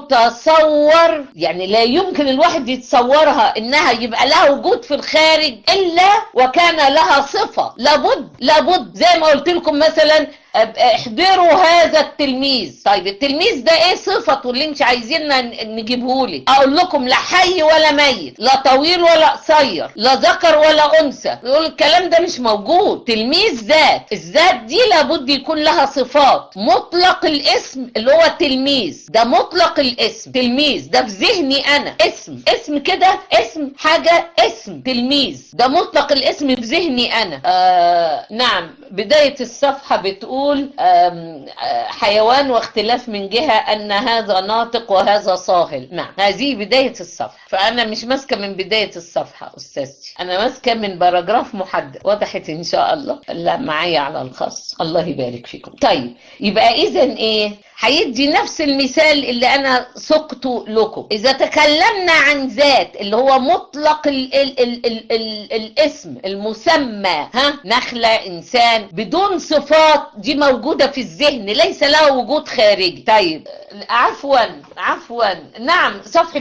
يتصور يعني لا يمكن الواحد يتصورها انها يبقى لها وجود في الخارج الا وكان لها صفة لابد لابد زي ما قلت لكم مثلا أب- احضروا هذا التلميذ طيب التلميذ ده ايه صفته اللي انت عايزيننا ن- نجيبهولي اقول لكم لا حي ولا ميت لا طويل ولا قصير لا ذكر ولا انثى يقول الكلام ده مش موجود تلميذ ذات الذات دي لابد يكون لها صفات مطلق الاسم اللي هو تلميذ ده مطلق الاسم تلميذ ده في ذهني انا اسم اسم كده اسم حاجة اسم تلميذ ده مطلق الاسم في ذهني انا آه نعم بداية الصفحة بتقول بيقول آم، آه، حيوان واختلاف من جهة أن هذا ناطق وهذا صاهل نعم هذه بداية الصفحة فأنا مش ماسكة من بداية الصفحة أستاذتي أنا ماسكة من باراجراف محدد وضحت إن شاء الله لا معايا على الخاص الله يبارك فيكم طيب يبقى إذا إيه هيدي نفس المثال اللي انا سقته لكم اذا تكلمنا عن ذات اللي هو مطلق ال ال ال ال ال الاسم المسمى ها نخلة انسان بدون صفات دي موجودة في الذهن ليس لها وجود خارجي طيب عفوا عفوا نعم صفحة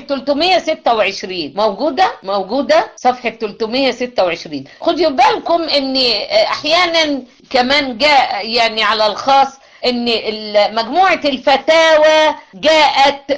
326 موجودة موجودة صفحة 326 خدوا بالكم ان احيانا كمان جاء يعني على الخاص ان ال- مجموعة الفتاوى جاءت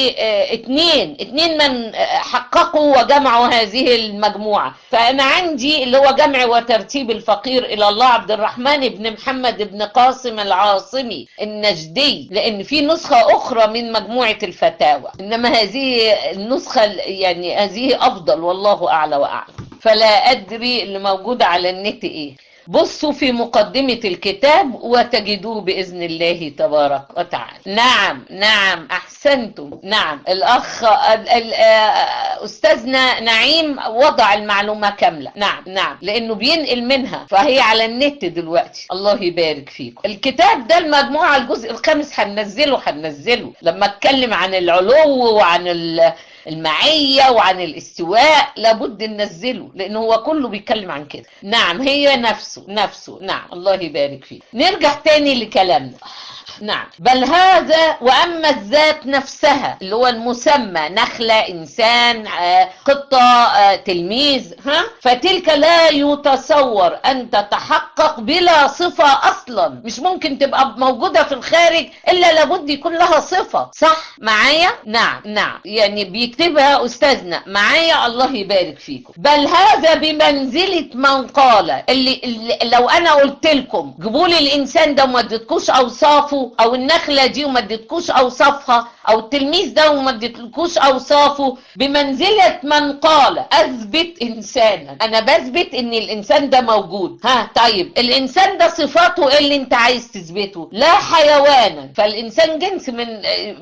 باثنين اثنين من حققوا وجمعوا هذه المجموعة فانا عندي اللي هو جمع وترتيب الفقير الى الله عبد الرحمن بن محمد بن قاسم العاصمي النجدي لان في نسخة اخرى من مجموعة الفتاوى انما هذه النسخة يعني هذه افضل والله اعلى واعلم فلا ادري اللي موجود على النت ايه بصوا في مقدمة الكتاب وتجدوه بإذن الله تبارك وتعالى نعم نعم أحسنتم نعم الأخ ال- ال- آه، أستاذنا نعيم وضع المعلومة كاملة نعم نعم لأنه بينقل منها فهي على النت دلوقتي الله يبارك فيكم الكتاب ده المجموعة الجزء الخامس هننزله هننزله لما اتكلم عن العلو وعن ال المعية وعن الاستواء لابد ننزله لأنه هو كله بيتكلم عن كده نعم هي نفسه نفسه نعم الله يبارك فيه نرجع تاني لكلامنا نعم بل هذا وأما الذات نفسها اللي هو المسمى نخلة إنسان آه، قطة آه، تلميذ ها فتلك لا يتصور أن تتحقق بلا صفة أصلا مش ممكن تبقى موجودة في الخارج إلا لابد يكون لها صفة صح معايا نعم نعم يعني بيكتبها أستاذنا معايا الله يبارك فيكم بل هذا بمنزلة من قال اللي, اللي لو أنا قلت لكم جيبوا لي الإنسان ده وما اديتكوش أوصافه أو النخلة دي وما اديتكوش أوصافها أو التلميذ ده وما اديتكوش أوصافه بمنزلة من قال أثبت إنسانا أنا بثبت إن الإنسان ده موجود ها طيب الإنسان ده صفاته إيه اللي أنت عايز تثبته لا حيوانا فالإنسان جنس من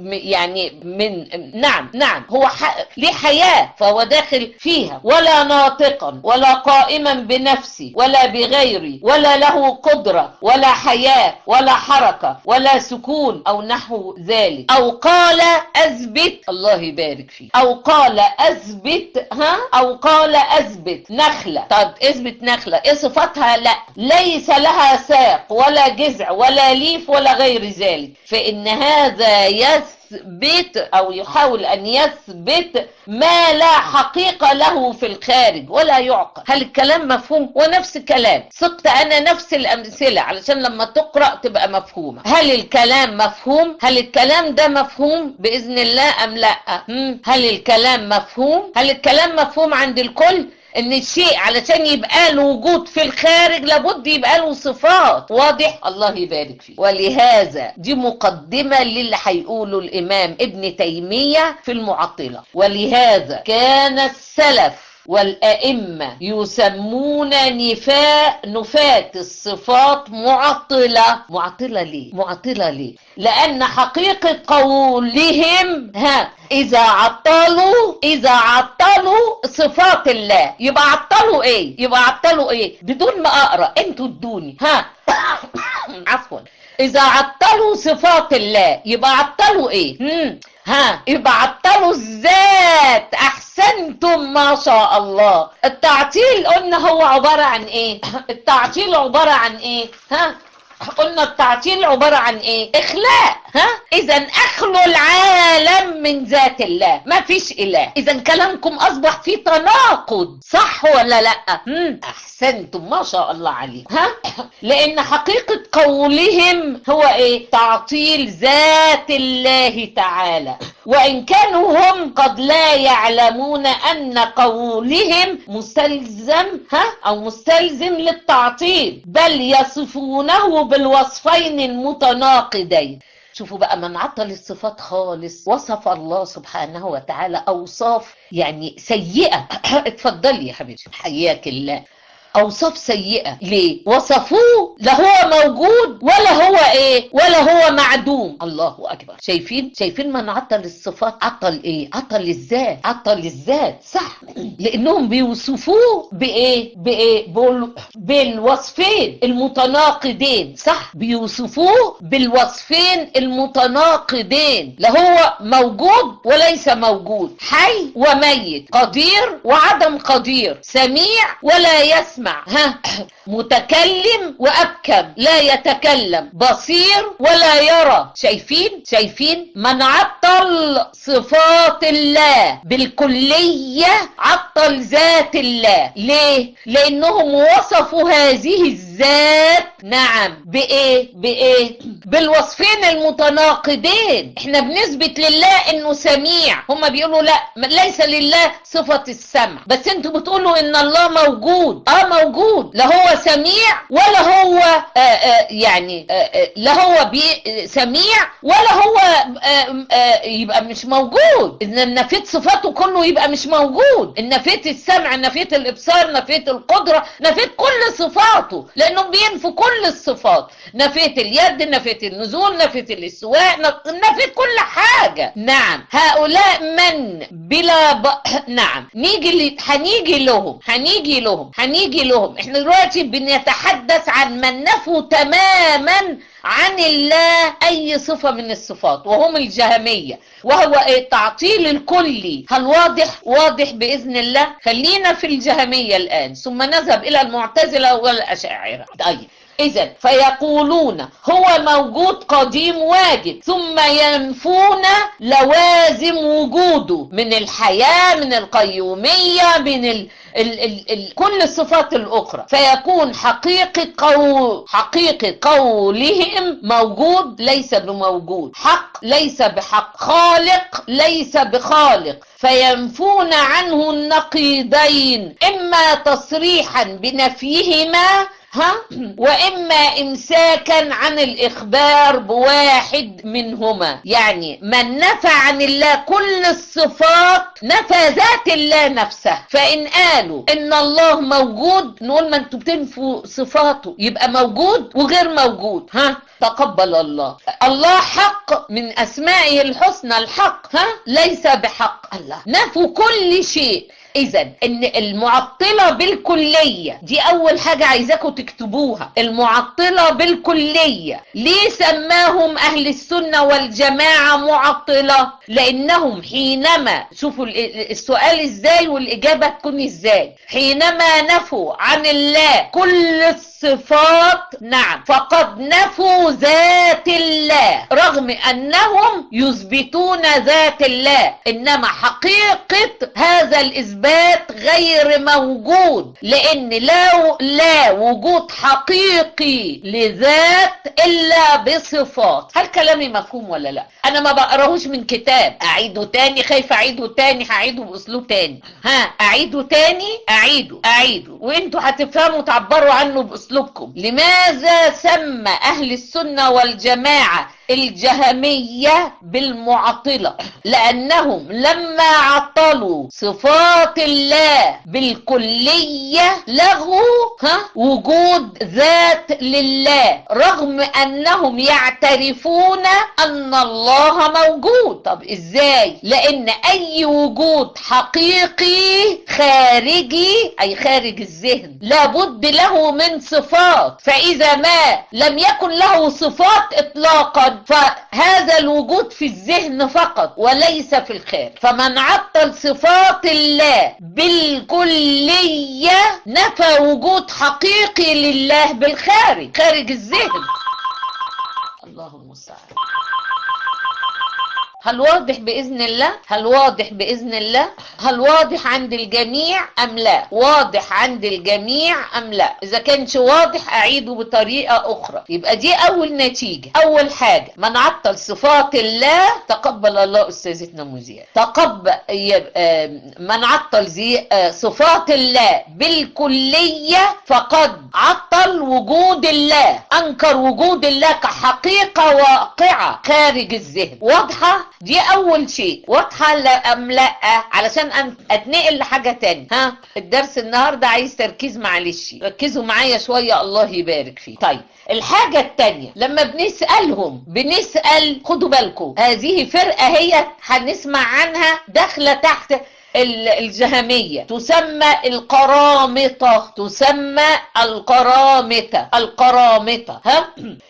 يعني من نعم نعم هو ح... ليه حياة فهو داخل فيها ولا ناطقا ولا قائما بنفسي ولا بغيري ولا له قدرة ولا حياة ولا حركة ولا سكون أو نحو ذلك أو قال أثبت الله يبارك فيه أو قال أثبت ها أو قال أثبت نخلة طب اثبت نخلة إيه صفاتها لا ليس لها ساق ولا جذع ولا ليف ولا غير ذلك فإن هذا يثبت أو يحاول أن يثبت ما لا حقيقة له في الخارج ولا يعقل هل الكلام مفهوم ونفس الكلام سقت أنا نفس الأمثلة علشان لما تقرأ تبقى مفهومة هل الكلام مفهوم هل الكلام ده مفهوم بإذن الله أم لا هم؟ هل الكلام مفهوم هل الكلام مفهوم عند الكل ان الشيء علشان يبقى له وجود في الخارج لابد يبقى له صفات واضح الله يبارك فيه ولهذا دي مقدمة للي هيقوله الامام ابن تيمية في المعطلة ولهذا كان السلف والأئمة يسمون نفاء نفاة الصفات معطلة معطلة ليه؟ معطلة ليه؟ لأن حقيقة قولهم ها إذا عطلوا إذا عطلوا صفات الله يبقى عطلوا إيه؟ يبقى عطلوا إيه؟ بدون ما أقرأ أنتوا ادوني ها عفوا إذا عطلوا صفات الله يبقى عطلوا إيه؟ هم. ها يبقى عطلوا الذات احسنتم ما شاء الله التعطيل قلنا هو عبارة عن ايه التعطيل عبارة عن ايه ها قلنا التعطيل عبارة عن ايه اخلاء ها اذا اخلوا العالم من ذات الله ما فيش اله اذا كلامكم اصبح فيه تناقض صح ولا لا مم. احسنتم ما شاء الله عليك ها لان حقيقة قولهم هو ايه تعطيل ذات الله تعالى وإن كانوا هم قد لا يعلمون أن قولهم مستلزم ها أو مستلزم للتعطيل بل يصفونه بالوصفين المتناقضين شوفوا بقى من عطل الصفات خالص وصف الله سبحانه وتعالى أوصاف يعني سيئة اتفضلي يا حبيبتي حياك الله اوصاف سيئة ليه وصفوه لا هو موجود ولا هو ايه ولا هو معدوم الله اكبر شايفين شايفين من عطل الصفات عطل ايه عطل الذات عطل الذات صح لانهم بيوصفوه بايه بايه بقول بالوصفين المتناقضين صح بيوصفوه بالوصفين المتناقضين لا هو موجود وليس موجود حي وميت قدير وعدم قدير سميع ولا يسمع ها متكلم وابكم لا يتكلم بصير ولا يرى شايفين شايفين من عطل صفات الله بالكلية عطل ذات الله ليه لانهم وصفوا هذه الذات نعم بايه بايه بالوصفين المتناقضين احنا بنثبت لله انه سميع هم بيقولوا لا ليس لله صفة السمع بس انتوا بتقولوا ان الله موجود اه موجود لا هو سميع ولا هو آه آه يعني آه آه لا هو بي سميع ولا هو آه آه يبقى مش موجود ان نفيت صفاته كله يبقى مش موجود ان نفيت السمع نفيت الابصار نفيت القدرة نفيت كل صفاته لانهم بينفوا كل الصفات نفيت اليد نفيت النزول نفيت الاستواء نفيت كل حاجة نعم هؤلاء من بلا ب... نعم نيجي ل... هنيجي لهم هنيجي لهم هنيجي لهم احنا دلوقتي بنتحدث عن من نفوا تماما عن الله اي صفة من الصفات وهم الجهمية وهو التعطيل الكلي هل واضح واضح باذن الله خلينا في الجهمية الان ثم نذهب الى المعتزلة والاشاعرة طيب إذا فيقولون هو موجود قديم واجب ثم ينفون لوازم وجوده من الحياة من القيومية من ال ال ال ال كل الصفات الأخرى فيكون حقيقة قول حقيقة قولهم موجود ليس بموجود حق ليس بحق خالق ليس بخالق فينفون عنه النقيضين إما تصريحا بنفيهما ها واما امساكا عن الاخبار بواحد منهما يعني من نفى عن الله كل الصفات نفى ذات الله نفسها فان قالوا ان الله موجود نقول ما انتوا بتنفوا صفاته يبقى موجود وغير موجود ها تقبل الله الله حق من اسمائه الحسنى الحق ها ليس بحق الله نفوا كل شيء اذا ان المعطلة بالكلية دي اول حاجة عايزاكم تكتبوها المعطلة بالكلية ليه سماهم اهل السنة والجماعة معطلة لانهم حينما شوفوا السؤال ازاي والاجابة تكون ازاي حينما نفوا عن الله كل الصفات نعم فقد نفوا ذات الله رغم انهم يثبتون ذات الله انما حقيقة هذا الاثبات غير موجود لان لا لا وجود حقيقي لذات الا بصفات هل كلامي مفهوم ولا لا انا ما بقراهوش من كتاب اعيده تاني خايفه اعيده تاني هعيده باسلوب تاني ها اعيده تاني اعيده اعيده وانتوا هتفهموا تعبروا عنه باسلوبكم لماذا سمى اهل السنه والجماعه الجهمية بالمعطلة لأنهم لما عطلوا صفات الله بالكلية لغوا ها وجود ذات لله رغم أنهم يعترفون أن الله موجود طب إزاي لأن أي وجود حقيقي خارجي أي خارج الذهن لابد له من صفات فإذا ما لم يكن له صفات إطلاقا فهذا الوجود في الذهن فقط وليس في الخارج فمن عطل صفات الله بالكلية نفى وجود حقيقي لله بالخارج خارج الذهن الله المستعان هل واضح بإذن الله؟ هل واضح بإذن الله؟ هل واضح عند الجميع أم لا؟ واضح عند الجميع أم لا؟ إذا كانش واضح أعيده بطريقة أخرى يبقى دي أول نتيجة أول حاجة من عطل صفات الله تقبل الله أستاذتنا مذيع تقبل من عطل زي صفات الله بالكلية فقد عطل وجود الله انكر وجود الله كحقيقة واقعة خارج الذهن واضحة دي اول شيء واضحة لا ام لا علشان أن- اتنقل لحاجة تانية ها الدرس النهاردة عايز تركيز معلش ركزوا معايا شوية الله يبارك فيه طيب الحاجة التانية لما بنسألهم بنسأل خدوا بالكم هذه فرقة هي هنسمع عنها داخلة تحت ال- الجهمية تسمى القرامطة تسمى القرامطة القرامطة ها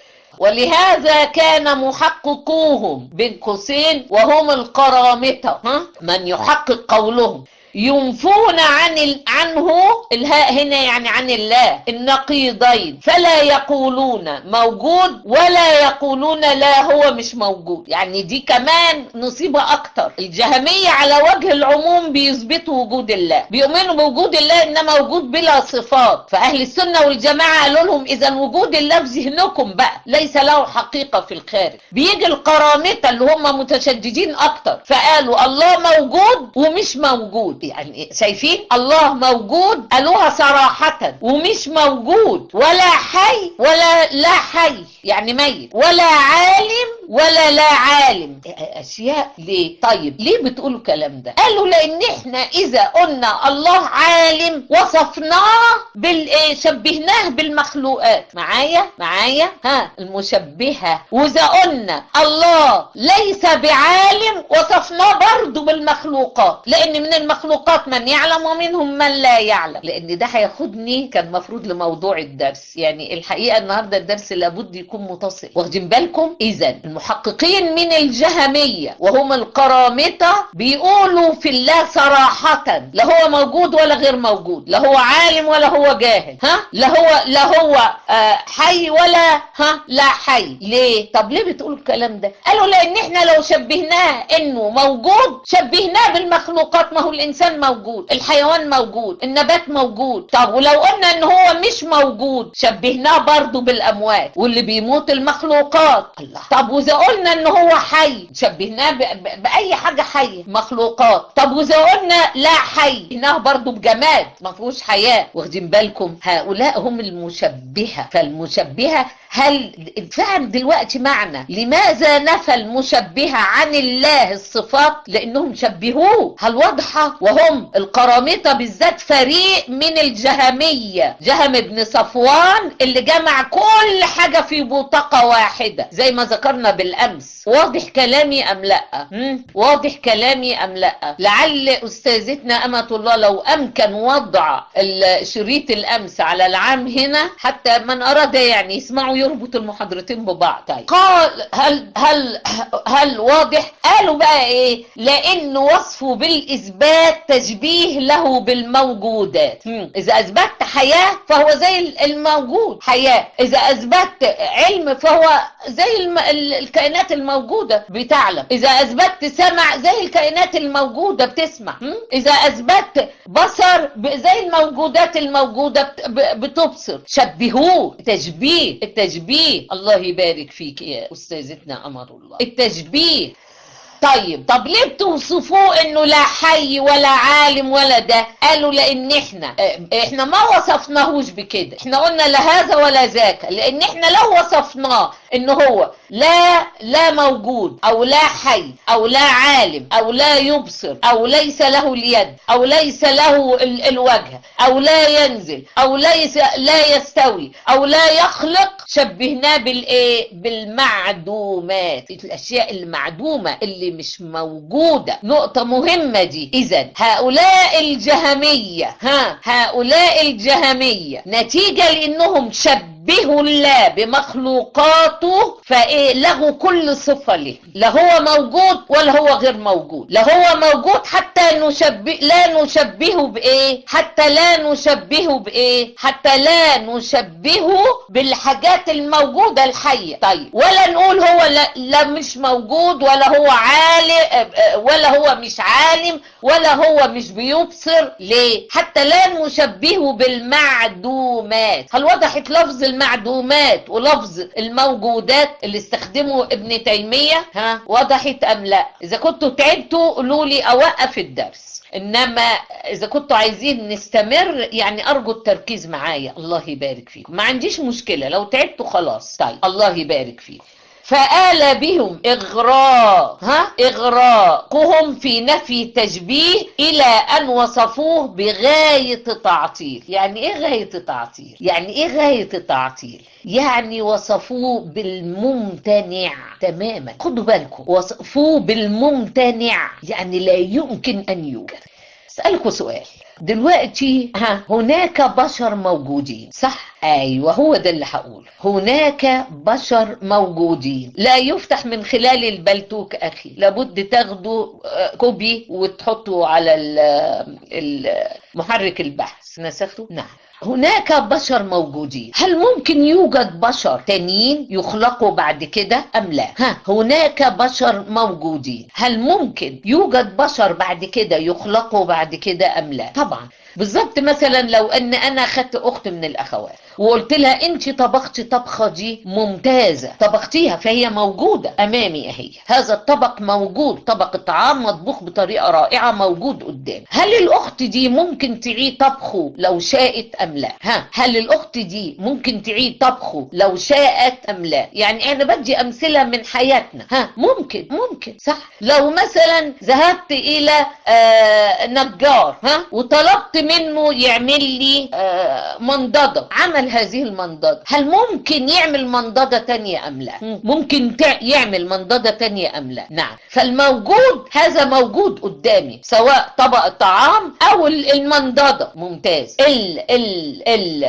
ولهذا كان محققوهم بين قوسين وهم القرامطة ها من يحقق قولهم ينفون عن ال... عنه الهاء هنا يعني عن الله النقيضين فلا يقولون موجود ولا يقولون لا هو مش موجود يعني دي كمان نصيبة اكتر الجهمية على وجه العموم بيثبتوا وجود الله بيؤمنوا بوجود الله انما وجود بلا صفات فاهل السنة والجماعة قالوا لهم اذا وجود الله في ذهنكم بقى ليس له حقيقة في الخارج بيجي القرامطة اللي هم متشددين اكتر فقالوا الله موجود ومش موجود يعني شايفين الله موجود قالوها صراحة ومش موجود ولا حي ولا لا حي يعني ميت ولا عالم ولا لا عالم اشياء ليه طيب ليه بتقولوا الكلام ده قالوا لان احنا اذا قلنا الله عالم وصفناه بال إيه؟ شبهناه بالمخلوقات معايا معايا ها المشبهه واذا قلنا الله ليس بعالم وصفناه برضه بالمخلوقات لان من المخلوقات من يعلم ومنهم من لا يعلم لان ده هياخدني كان مفروض لموضوع الدرس يعني الحقيقه النهارده الدرس لابد يكون متصل واخدين بالكم اذا المحققين من الجهميه وهم القرامطه بيقولوا في الله صراحه لا هو موجود ولا غير موجود لا هو عالم ولا هو جاهل ها لا هو لا هو آه حي ولا ها لا حي ليه طب ليه بتقولوا الكلام ده قالوا لان احنا لو شبهناه انه موجود شبهناه بالمخلوقات ما هو الانسان موجود الحيوان موجود النبات موجود طب ولو قلنا ان هو مش موجود شبهناه برضه بالاموات واللي بيموت المخلوقات الله طب واذا قلنا ان هو حي شبهناه ب... ب... باي حاجه حيه مخلوقات طب واذا قلنا لا حي شبهناه برضه بجماد ما فيهوش حياه واخدين بالكم هؤلاء هم المشبهه فالمشبهه هل فهم دلوقتي معنى لماذا نفى المشبهة عن الله الصفات لانهم شبهوه هل واضحة وهم القرامطة بالذات فريق من الجهمية جهم ابن صفوان اللي جمع كل حاجة في بوتقة واحدة زي ما ذكرنا بالامس واضح كلامي ام لا مم؟ واضح كلامي ام لا لعل استاذتنا امة الله لو امكن وضع شريط الامس على العام هنا حتى من اراد يعني يسمعوا يربط المحاضرتين ببعض طيب قال هل هل هل واضح قالوا بقى ايه لان وصفه بالاثبات تشبيه له بالموجودات مم. اذا اثبتت حياه فهو زي الموجود حياه اذا اثبتت علم فهو زي الم... الكائنات الموجوده بتعلم اذا اثبتت سمع زي الكائنات الموجوده بتسمع مم. اذا اثبتت بصر زي الموجودات الموجوده بتبصر شبهوه تشبيه التشبيه الله يبارك فيك يا استاذتنا امر الله التشبيه طيب طب ليه بتوصفوه انه لا حي ولا عالم ولا ده قالوا لان احنا احنا ما وصفناهوش بكده احنا قلنا لا هذا ولا ذاك لان احنا لو وصفناه ان هو لا لا موجود او لا حي او لا عالم او لا يبصر او ليس له اليد او ليس له ال الوجه او لا ينزل او ليس لا يستوي او لا يخلق شبهناه بالايه بالمعدومات الاشياء المعدومه اللي مش موجوده نقطه مهمه دي اذا هؤلاء الجهميه ها هؤلاء الجهميه نتيجه لانهم شبهوا شبهوا الله بمخلوقاته فايه له كل صفة له لا هو موجود ولا هو غير موجود لا هو موجود حتى نشبه لا نشبهه بايه حتى لا نشبهه بايه حتى لا نشبهه بالحاجات الموجودة الحية طيب ولا نقول هو لا, لا مش موجود ولا هو عالم ولا هو مش عالم ولا هو مش بيبصر ليه حتى لا نشبهه بالمعدومات هل وضحت لفظ المعدومات ولفظ الموجودات اللي استخدمه ابن تيمية ها وضحت ام لا اذا كنتوا تعبتوا قولوا لي اوقف الدرس انما اذا كنتوا عايزين نستمر يعني ارجو التركيز معايا الله يبارك فيكم ما عنديش مشكله لو تعبتوا خلاص طيب الله يبارك فيكم فآل بهم إغراء ها إغراقهم في نفي تشبيه إلى أن وصفوه بغاية تعطيل يعني إيه غاية تعطيل يعني إيه غاية تعطيل يعني وصفوه بالممتنع تماما خدوا بالكم وصفوه بالممتنع يعني لا يمكن أن يوجد اسألكم سؤال دلوقتي ها هناك بشر موجودين صح ايوه هو ده اللي هقوله هناك بشر موجودين لا يفتح من خلال البلتوك اخي لابد تاخدوا كوبي وتحطوا على محرك البحث نسخته نعم هناك بشر موجودين هل ممكن يوجد بشر تانيين يخلقوا بعد كده ام لا ها هناك بشر موجودين هل ممكن يوجد بشر بعد كده يخلقوا بعد كده ام لا طبعا بالظبط مثلا لو ان انا خدت اخت من الاخوات وقلت لها انت طبختي طبخه دي ممتازه طبختيها فهي موجوده امامي اهي هذا الطبق موجود طبق الطعام مطبوخ بطريقه رائعه موجود قدامي هل الاخت دي ممكن تعيد طبخه لو شاءت ام لا ها هل الاخت دي ممكن تعيد طبخه لو شاءت ام لا يعني انا بدي امثله من حياتنا ها ممكن ممكن صح لو مثلا ذهبت الى آه نجار ها وطلبت منه يعمل لي آه منضده عمل هذه المنضدة هل ممكن يعمل منضدة تانية أم لا ممكن يعمل منضدة تانية أم لا نعم فالموجود هذا موجود قدامي سواء طبق الطعام أو المنضدة ممتاز ال ال ال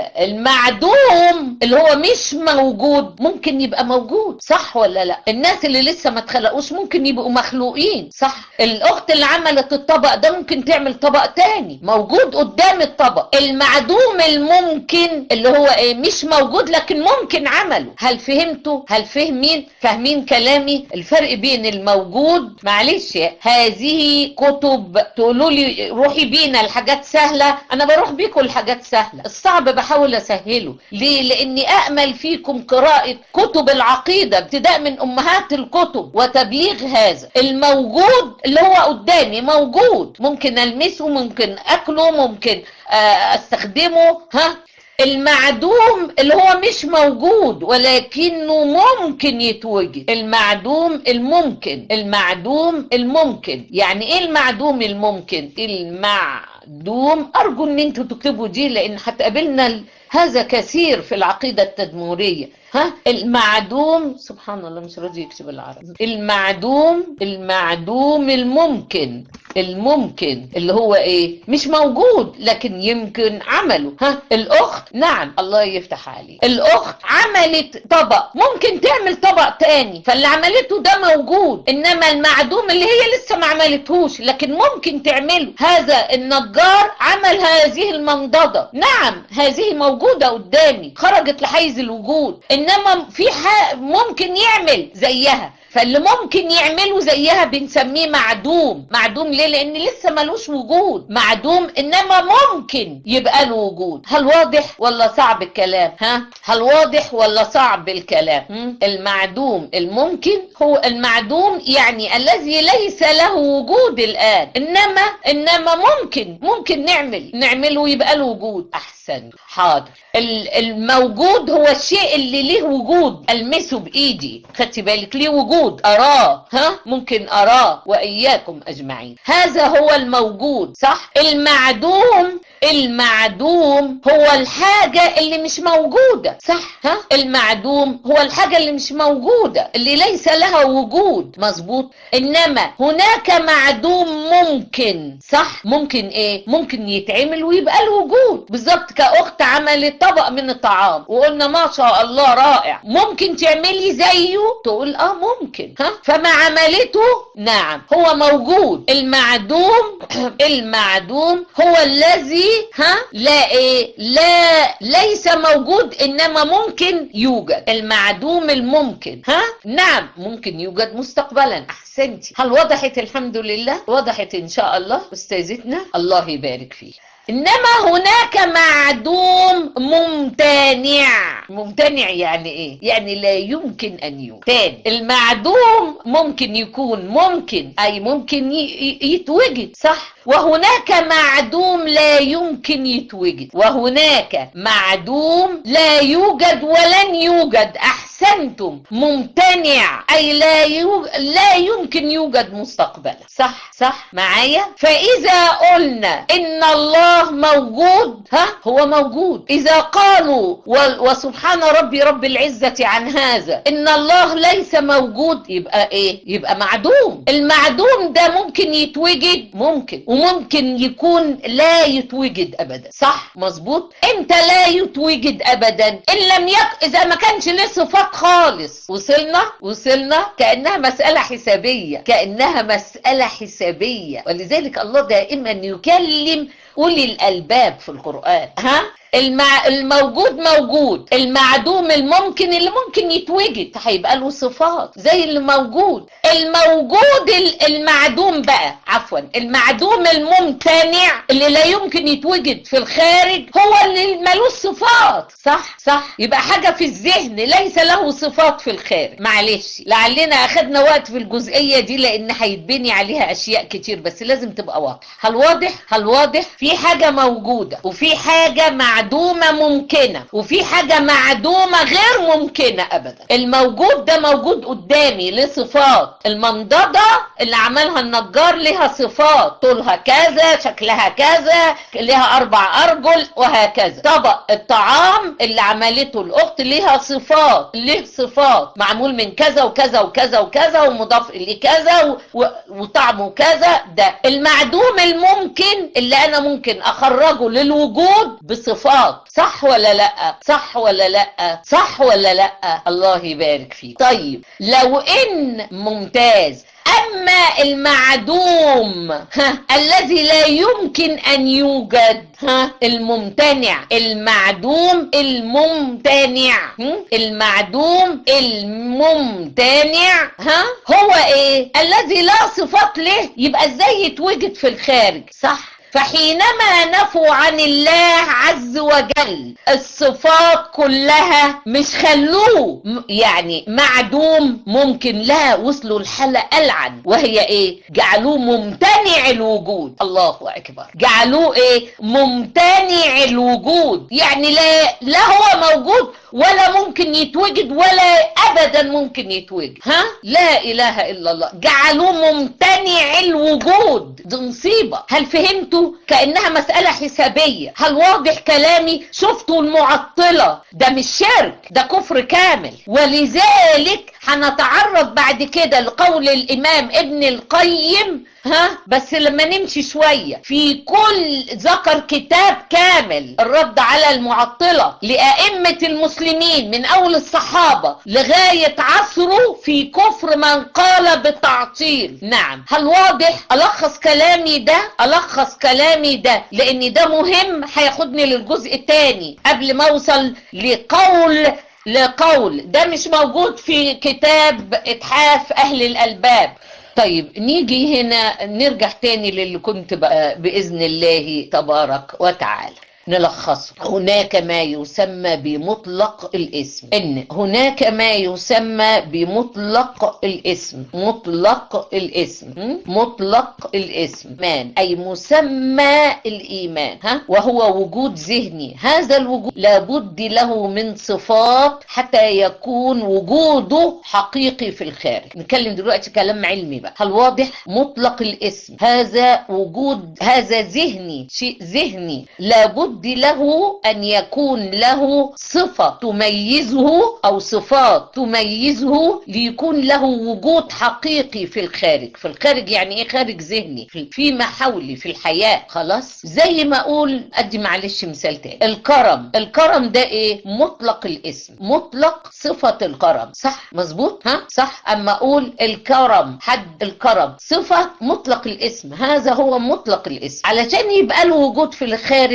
المعدوم اللي هو مش موجود ممكن يبقى موجود صح ولا لا الناس اللي لسه ما اتخلقوش ممكن يبقوا مخلوقين صح الأخت اللي عملت الطبق ده ممكن تعمل طبق تاني موجود قدام الطبق المعدوم الممكن اللي هو ايه مش موجود لكن ممكن عمله هل فهمتوا هل فاهمين فاهمين كلامي الفرق بين الموجود معلش هذه كتب تقولوا لي روحي بينا الحاجات سهله انا بروح بيكم الحاجات سهله الصعب بحاول اسهله ليه لاني امل فيكم قراءه كتب العقيده ابتداء من امهات الكتب وتبليغ هذا الموجود اللي هو قدامي موجود ممكن المسه ممكن اكله ممكن استخدمه ها المعدوم اللي هو مش موجود ولكنه ممكن يتوجد المعدوم الممكن المعدوم الممكن يعني ايه المعدوم الممكن المعدوم ارجو ان انتوا تكتبوا دي لان هتقابلنا هذا كثير في العقيدة التدمورية ها المعدوم سبحان الله مش راضي يكتب العربي المعدوم المعدوم الممكن الممكن اللي هو ايه مش موجود لكن يمكن عمله ها الاخت نعم الله يفتح عليه الاخت عملت طبق ممكن تعمل طبق تاني فاللي عملته ده موجود انما المعدوم اللي هي لسه ما عملتهوش لكن ممكن تعمله هذا النجار عمل هذه المنضدة نعم هذه موجودة قدامي خرجت لحيز الوجود انما في ممكن يعمل زيها فاللي ممكن يعملوا زيها بنسميه معدوم معدوم ليه لان لسه ملوش وجود معدوم انما ممكن يبقى له وجود هل واضح ولا صعب الكلام ها هل واضح ولا صعب الكلام هم؟ المعدوم الممكن هو المعدوم يعني الذي ليس له وجود الان انما انما ممكن ممكن نعمل نعمله يبقى له وجود احسن حاضر الموجود هو الشيء اللي ليه وجود المسه بايدي خدتي بالك ليه وجود اراه ها ممكن اراه واياكم اجمعين هذا هو الموجود صح المعدوم المعدوم هو الحاجة اللي مش موجودة صح ها المعدوم هو الحاجة اللي مش موجودة اللي ليس لها وجود مظبوط انما هناك معدوم ممكن صح ممكن ايه ممكن يتعمل ويبقى له وجود بالظبط كاخت عملت طبق من الطعام وقلنا ما شاء الله رائع ممكن تعملي زيه تقول اه ممكن ها فما عملته نعم هو موجود المعدوم المعدوم هو الذي ها لا ايه لا ليس موجود انما ممكن يوجد المعدوم الممكن ها نعم ممكن يوجد مستقبلا احسنتي هل وضحت الحمد لله وضحت ان شاء الله استاذتنا الله يبارك فيك انما هناك معدوم ممتنع ممتنع يعني ايه يعني لا يمكن ان يوجد تاني المعدوم ممكن يكون ممكن اي ممكن ي- ي- يتوجد صح وهناك معدوم لا يمكن يتوجد وهناك معدوم لا يوجد ولن يوجد احسنتم ممتنع اي لا يوجد لا يمكن يوجد مستقبلا صح صح معايا فاذا قلنا ان الله موجود ها هو موجود اذا قالوا و- وسبحان ربي رب العزه عن هذا ان الله ليس موجود يبقى ايه يبقى معدوم المعدوم ده ممكن يتوجد ممكن وممكن يكون لا يتوجد ابدا صح مظبوط امتى لا يتوجد ابدا ان لم يك اذا ما كانش له صفات خالص وصلنا وصلنا كانها مساله حسابيه كانها مساله حسابيه ولذلك الله دائما يكلم اولي الالباب في القران ها المع... الموجود موجود المعدوم الممكن اللي ممكن يتوجد هيبقى له صفات زي اللي موجود الموجود ال- المعدوم بقى عفوا المعدوم الممتنع اللي لا يمكن يتوجد في الخارج هو اللي ملوش صفات صح صح يبقى حاجة في الذهن ليس له صفات في الخارج معلش لعلنا اخدنا وقت في الجزئية دي لان هيتبني عليها اشياء كتير بس لازم تبقى واضح هل واضح هل واضح في حاجة موجودة وفي حاجة معدومة ممكنة وفي حاجة معدومة غير ممكنة ابدا الموجود ده موجود قدامي له صفات المنضدة اللي عملها النجار لها صفات طولها كذا شكلها كذا لها اربع ارجل وهكذا طبق الطعام اللي عملته الاخت لها صفات له صفات معمول من كذا وكذا وكذا وكذا ومضاف اليه كذا و... و... وطعمه كذا ده المعدوم الممكن اللي انا ممكن اخرجه للوجود بصفات صح ولا لا صح ولا لا صح ولا لا الله يبارك فيك طيب لو ان ممتاز اما المعدوم ها الذي لا يمكن ان يوجد ها الممتنع المعدوم الممتنع هم؟ المعدوم الممتنع ها هو ايه الذي لا صفات له يبقى ازاي يتوجد في الخارج صح فحينما نفوا عن الله عز وجل الصفات كلها مش خلوه م- يعني معدوم ممكن لا وصلوا الحالة ألعن وهي ايه جعلوه ممتنع الوجود الله أكبر جعلوه ايه ممتنع الوجود يعني لا لا هو موجود ولا ممكن يتوجد ولا ابدا ممكن يتوجد ها لا اله الا الله جعلوه ممتنع الوجود دي مصيبه هل فهمتوا كانها مساله حسابيه هل واضح كلامي شفتوا المعطله ده مش شرك ده كفر كامل ولذلك هنتعرض بعد كده لقول الامام ابن القيم ها بس لما نمشي شوية في كل ذكر كتاب كامل الرد على المعطلة لأئمة المسلمين من أول الصحابة لغاية عصره في كفر من قال بالتعطيل نعم هل واضح ألخص كلامي ده ألخص كلامي ده لأن ده مهم هياخدني للجزء الثاني قبل ما أوصل لقول لقول ده مش موجود في كتاب اتحاف أهل الألباب طيب نيجي هنا نرجع تاني للي كنت بقى بإذن الله تبارك وتعالى نلخصه هناك ما يسمى بمطلق الاسم ان هناك ما يسمى بمطلق الاسم مطلق الاسم م? مطلق الاسم مان اي مسمى الايمان ها وهو وجود ذهني هذا الوجود لابد له من صفات حتى يكون وجوده حقيقي في الخارج نتكلم دلوقتي كلام علمي بقى هل واضح مطلق الاسم هذا وجود هذا ذهني شيء ذهني لابد لابد له أن يكون له صفة تميزه أو صفات تميزه ليكون له وجود حقيقي في الخارج في الخارج يعني إيه خارج ذهني في- فيما حولي في الحياة خلاص زي ما أقول أدي معلش مثال تاني الكرم الكرم ده إيه مطلق الاسم مطلق صفة الكرم صح مظبوط ها صح أما أقول الكرم حد الكرم صفة مطلق الاسم هذا هو مطلق الاسم علشان يبقى له وجود في الخارج لازم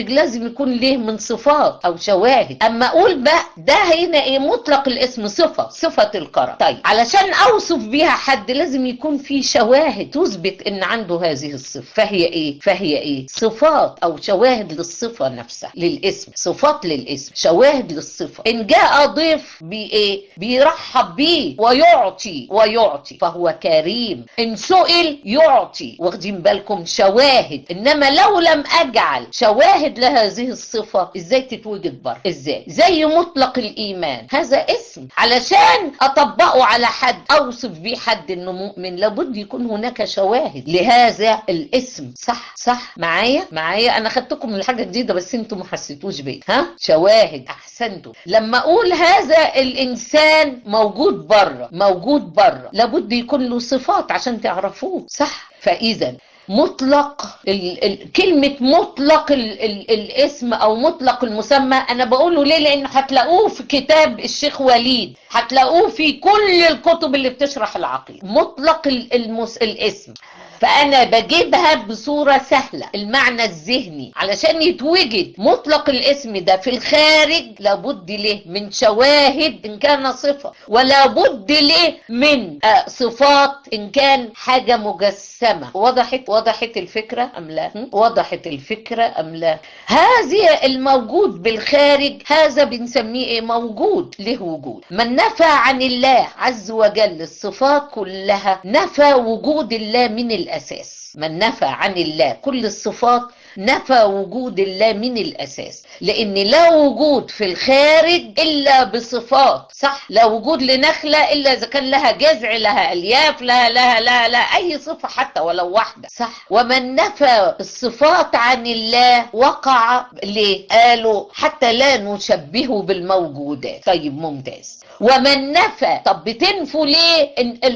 لازم يكون ليه من صفات او شواهد اما اقول بقى ده هنا ايه مطلق الاسم صفه صفه الكرم طيب علشان اوصف بيها حد لازم يكون في شواهد تثبت ان عنده هذه الصفه فهي ايه فهي ايه صفات او شواهد للصفه نفسها للاسم صفات للاسم شواهد للصفه ان جاء ضيف بايه بيرحب بيه ويعطي ويعطي فهو كريم ان سئل يعطي واخدين بالكم شواهد انما لو لم اجعل شواهد لهذه الصفه ازاي تتوجد بره ازاي زي مطلق الايمان هذا اسم علشان اطبقه على حد اوصف بيه حد انه مؤمن لابد يكون هناك شواهد لهذا الاسم صح صح معايا معايا انا خدتكم من حاجه جديده بس انتم ما حسيتوش بيه ها شواهد احسنتم لما اقول هذا الانسان موجود بره موجود بره لابد يكون له صفات عشان تعرفوه صح فاذا مطلق ال ال كلمة مطلق ال ال الاسم أو مطلق المسمى أنا بقوله ليه لأنه هتلاقوه في كتاب الشيخ وليد هتلاقوه في كل الكتب اللي بتشرح العقيدة مطلق ال المس الاسم فأنا بجيبها بصورة سهلة المعنى الذهني علشان يتوجد مطلق الاسم ده في الخارج لابد له من شواهد إن كان صفة ولا بد له من آه صفات إن كان حاجة مجسمة وضحت وضحت الفكرة أم لا وضحت الفكرة أم لا هذه الموجود بالخارج هذا بنسميه إيه موجود له وجود من نفى عن الله عز وجل الصفات كلها نفى وجود الله من الأساس من نفى عن الله كل الصفات نفى وجود الله من الأساس لأن لا وجود في الخارج إلا بصفات صح لا وجود لنخلة إلا إذا كان لها جذع لها ألياف لها لها لها, لها أي صفة حتى ولو واحدة صح ومن نفى الصفات عن الله وقع ليه قالوا حتى لا نشبهه بالموجودات طيب ممتاز ومن نفى طب بتنفوا ليه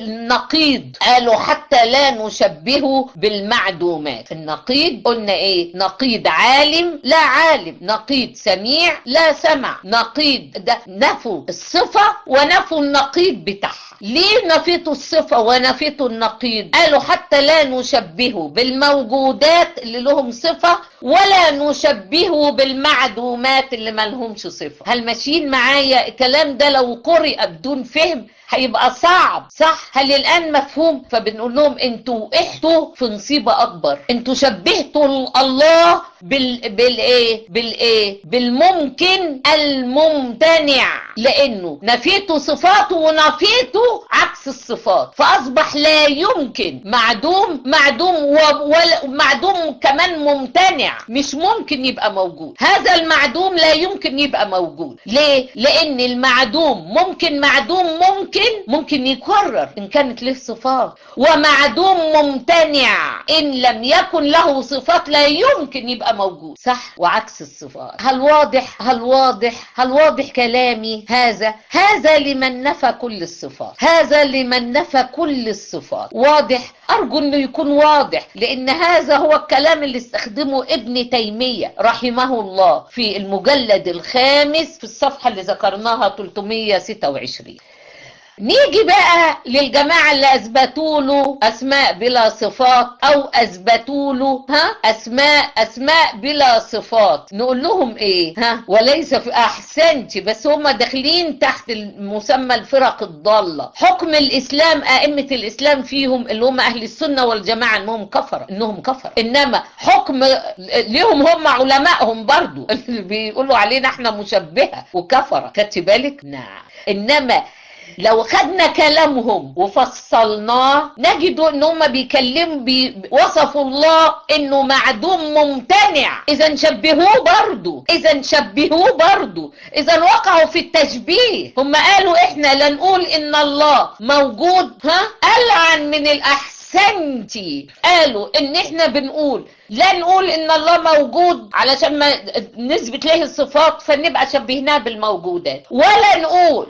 النقيض قالوا حتى لا نشبهه بالمعدومات النقيض قلنا ايه نقيض عالم لا عالم نقيض سميع لا سمع نقيض ده نفوا الصفة ونفوا النقيض بتاعها ليه نفيتوا الصفة ونفيتوا النقيض قالوا حتى لا نشبهه بالموجودات اللي لهم صفة ولا نشبهه بالمعدومات اللي ما لهمش صفة هل ماشيين معايا الكلام ده لو قرئ بدون فهم هيبقى صعب صح هل الان مفهوم فبنقول لهم انتوا وقعتوا في نصيبه اكبر انتوا شبهتوا الله بال بالايه بالايه بالممكن الممتنع لانه نفيتوا صفاته ونفيتوا عكس الصفات فاصبح لا يمكن معدوم معدوم ومعدوم كمان ممتنع مش ممكن يبقى موجود هذا المعدوم لا يمكن يبقى موجود ليه لان المعدوم ممكن معدوم ممكن ممكن يكرر ان كانت له صفات ومعدوم ممتنع ان لم يكن له صفات لا يمكن يبقى موجود صح وعكس الصفات هل واضح هل واضح هل واضح كلامي هذا هذا لمن نفى كل الصفات هذا لمن نفى كل الصفات واضح ارجو انه يكون واضح لان هذا هو الكلام اللي استخدمه ابن تيمية رحمه الله في المجلد الخامس في الصفحة اللي ذكرناها 326 نيجي بقى للجماعة اللي أثبتوا له أسماء بلا صفات أو أثبتوا له ها أسماء أسماء بلا صفات نقول لهم إيه ها وليس في أحسنتي بس هم داخلين تحت المسمى الفرق الضالة حكم الإسلام أئمة الإسلام فيهم اللي هم أهل السنة والجماعة إنهم كفر إنهم كفر إنما حكم ليهم هم علمائهم برضو اللي بيقولوا علينا إحنا مشبهة وكفرة خدت بالك نعم إنما لو خدنا كلامهم وفصلناه نجد ان هم بيكلموا بي وصفوا الله انه معدوم ممتنع اذا شبهوه برضه اذا شبهوه برضه اذا وقعوا في التشبيه هم قالوا احنا لا نقول ان الله موجود ها العن من الاحسن احسنتي قالوا ان احنا بنقول لا نقول ان الله موجود علشان ما نثبت له الصفات فنبقى شبهناه بالموجودات ولا نقول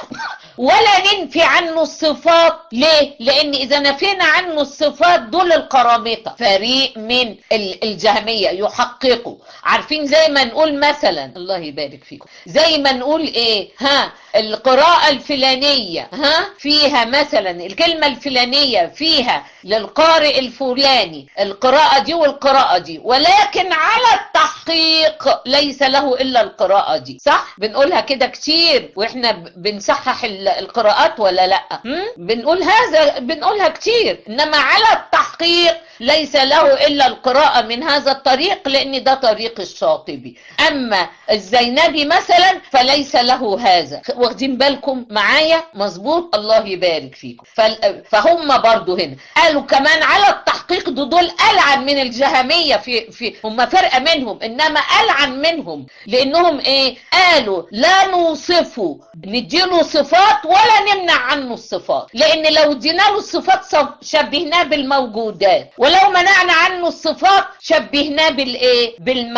ولا ننفي عنه الصفات ليه لان اذا نفينا عنه الصفات دول القرامطة فريق من الجهمية يحققوا عارفين زي ما نقول مثلا الله يبارك فيكم زي ما نقول ايه ها القراءة الفلانية ها فيها مثلا الكلمة الفلانية فيها للقارئ الفلاني القراءة دي والقراءة دي ولكن على التحقيق ليس له إلا القراءة دي صح بنقولها كده كتير واحنا ب- بنصحح ال- القراءات ولا لا هم؟ بنقول هذا بنقولها كتير انما على التحقيق ليس له الا القراءة من هذا الطريق لان ده طريق الشاطبي اما الزينبي مثلا فليس له هذا واخدين بالكم معايا مظبوط الله يبارك فيكم فال- فهم برضو هنا قالوا كمان على التحقيق دول, دول العن من الجهمية في في هم فرقة منهم انما العن منهم لانهم ايه قالوا لا نوصفه نديله صفات ولا نمنع عنه الصفات لان لو ادينا له الصفات صف- شبهناه بالموجودات ولو منعنا عنه الصفات شبهناه بالايه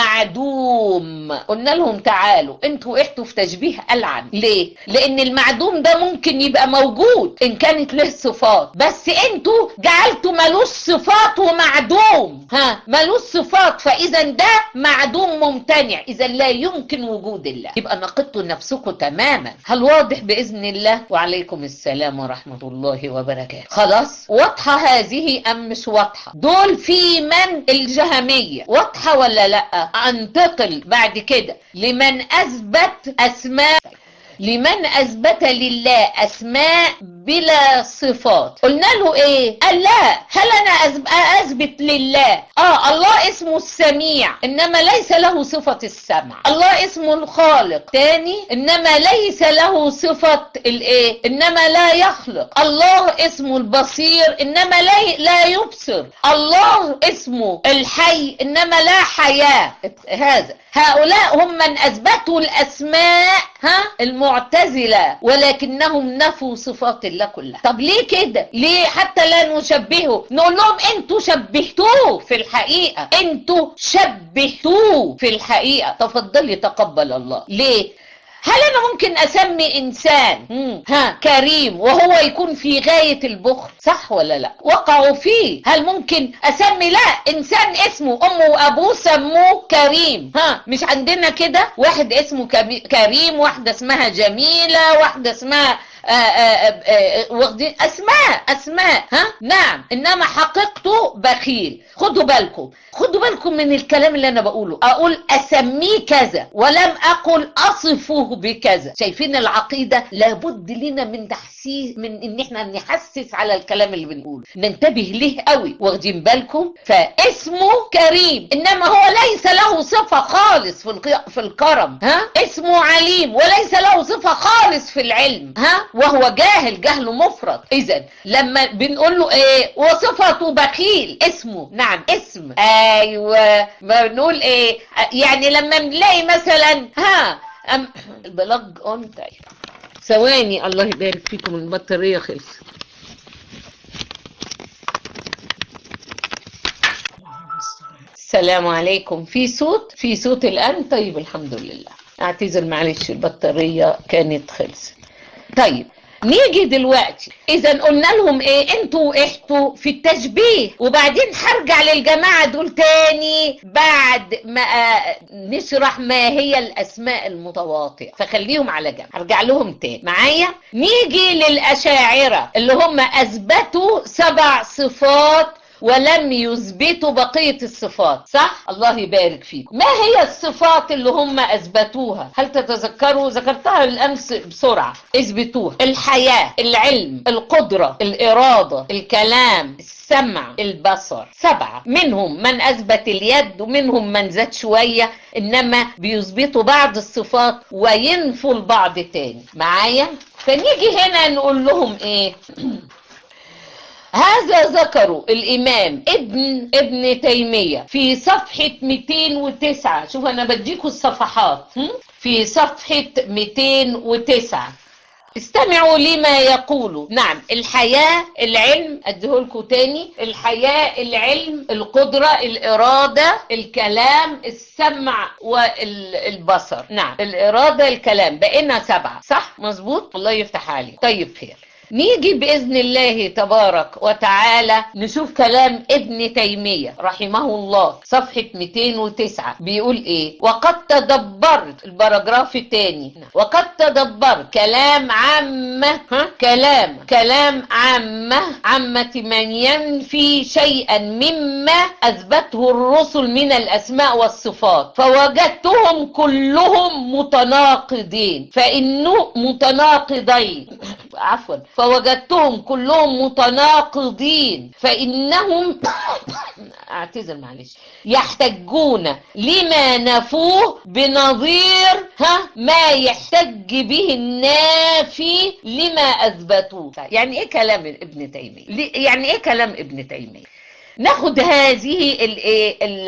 بالمعدوم قلنا لهم تعالوا انتوا احتوا في تشبيه العن ليه لان المعدوم ده ممكن يبقى موجود ان كانت له صفات بس انتوا جعلتوا ملوش صفات ومعدوم ها ملوش صفات فاذا ده معدوم ممتنع اذا لا يمكن وجود الله يبقى نقدتوا نفسكم تماما هل واضح باذن الله وعليكم السلام ورحمه الله وبركاته خلاص واضحه هذه ام مش واضحه دول في من الجهميه واضحه ولا لا انتقل بعد كده لمن اثبت اسماء لمن اثبت لله اسماء بلا صفات قلنا له ايه قال لا هل انا أثب- اثبت لله اه الله اسمه السميع انما ليس له صفة السمع الله اسمه الخالق تاني انما ليس له صفة الايه انما لا يخلق الله اسمه البصير انما لا لا يبصر الله اسمه الحي انما لا حياة هذا هؤلاء هم من اثبتوا الاسماء ها المعتزله ولكنهم نفوا صفات الله كلها طب ليه كده ليه حتى لا نشبهه نقول لهم انتوا شبهتوه في الحقيقه انتوا شبهتوه في الحقيقه تفضلي تقبل الله ليه هل انا ممكن اسمي انسان مم. ها كريم وهو يكون في غاية البخل صح ولا لا وقعوا فيه هل ممكن اسمي لا انسان اسمه امه وابوه سموه كريم ها مش عندنا كده واحد اسمه كبي- كريم واحدة اسمها جميلة واحدة اسمها آه، آه، آه، آه، واخدين اسماء اسماء ها نعم انما حقيقته بخيل خدوا بالكم خدوا بالكم من الكلام اللي انا بقوله اقول اسميه كذا ولم اقل اصفه بكذا شايفين العقيده لابد لنا من تحسيس من ان احنا نحسس على الكلام اللي بنقوله ننتبه ليه قوي واخدين بالكم فاسمه كريم انما هو ليس له صفه خالص في الق- في الكرم ها اسمه عليم وليس له صفه خالص في العلم ها وهو جاهل جهله مفرط اذا لما بنقول له ايه وصفته بخيل اسمه نعم اسم ايوه ما بنقول ايه يعني لما نلاقي مثلا ها أم البلاج اون طيب ثواني الله يبارك فيكم البطاريه خلصت السلام عليكم في صوت في صوت الان طيب الحمد لله اعتذر معلش البطاريه كانت خلصت طيب نيجي دلوقتي اذا قلنا لهم ايه انتوا وقحتوا في التشبيه وبعدين هرجع للجماعه دول تاني بعد ما آه، نشرح ما هي الاسماء المتواطئه فخليهم على جنب هرجع لهم تاني معايا نيجي للاشاعره اللي هم اثبتوا سبع صفات ولم يثبتوا بقية الصفات صح؟ الله يبارك فيكم ما هي الصفات اللي هم أثبتوها؟ هل تتذكروا؟ ذكرتها الأمس بسرعة اثبتوها الحياة العلم القدرة الإرادة الكلام السمع البصر سبعة منهم من أثبت اليد ومنهم من زاد شوية إنما بيثبتوا بعض الصفات وينفوا البعض تاني معايا؟ فنيجي هنا نقول لهم إيه؟ هذا ذكره الإمام ابن ابن تيمية في صفحة 209 شوف أنا بديكوا الصفحات هم؟ في صفحة 209 استمعوا لما يقول نعم الحياة العلم اديهولكوا تاني الحياة العلم القدرة الإرادة الكلام السمع والبصر نعم الإرادة الكلام بقينا سبعة صح مظبوط الله يفتح عليك طيب خير نيجي بإذن الله تبارك وتعالى نشوف كلام ابن تيمية رحمه الله صفحة 209 بيقول ايه وقد تدبرت البراجراف الثاني وقد تدبرت كلام عامة ها كلام كلام عامة عامة من ينفي شيئا مما أثبته الرسل من الأسماء والصفات فوجدتهم كلهم متناقضين فإنه متناقضين عفوا فوجدتهم كلهم متناقضين فإنهم اعتذر معلش يحتجون لما نفوه بنظير ها ما يحتج به النافي لما اثبتوه يعني ايه كلام ابن تيميه ليه- يعني ايه كلام ابن تيميه ناخد هذه الايه ال-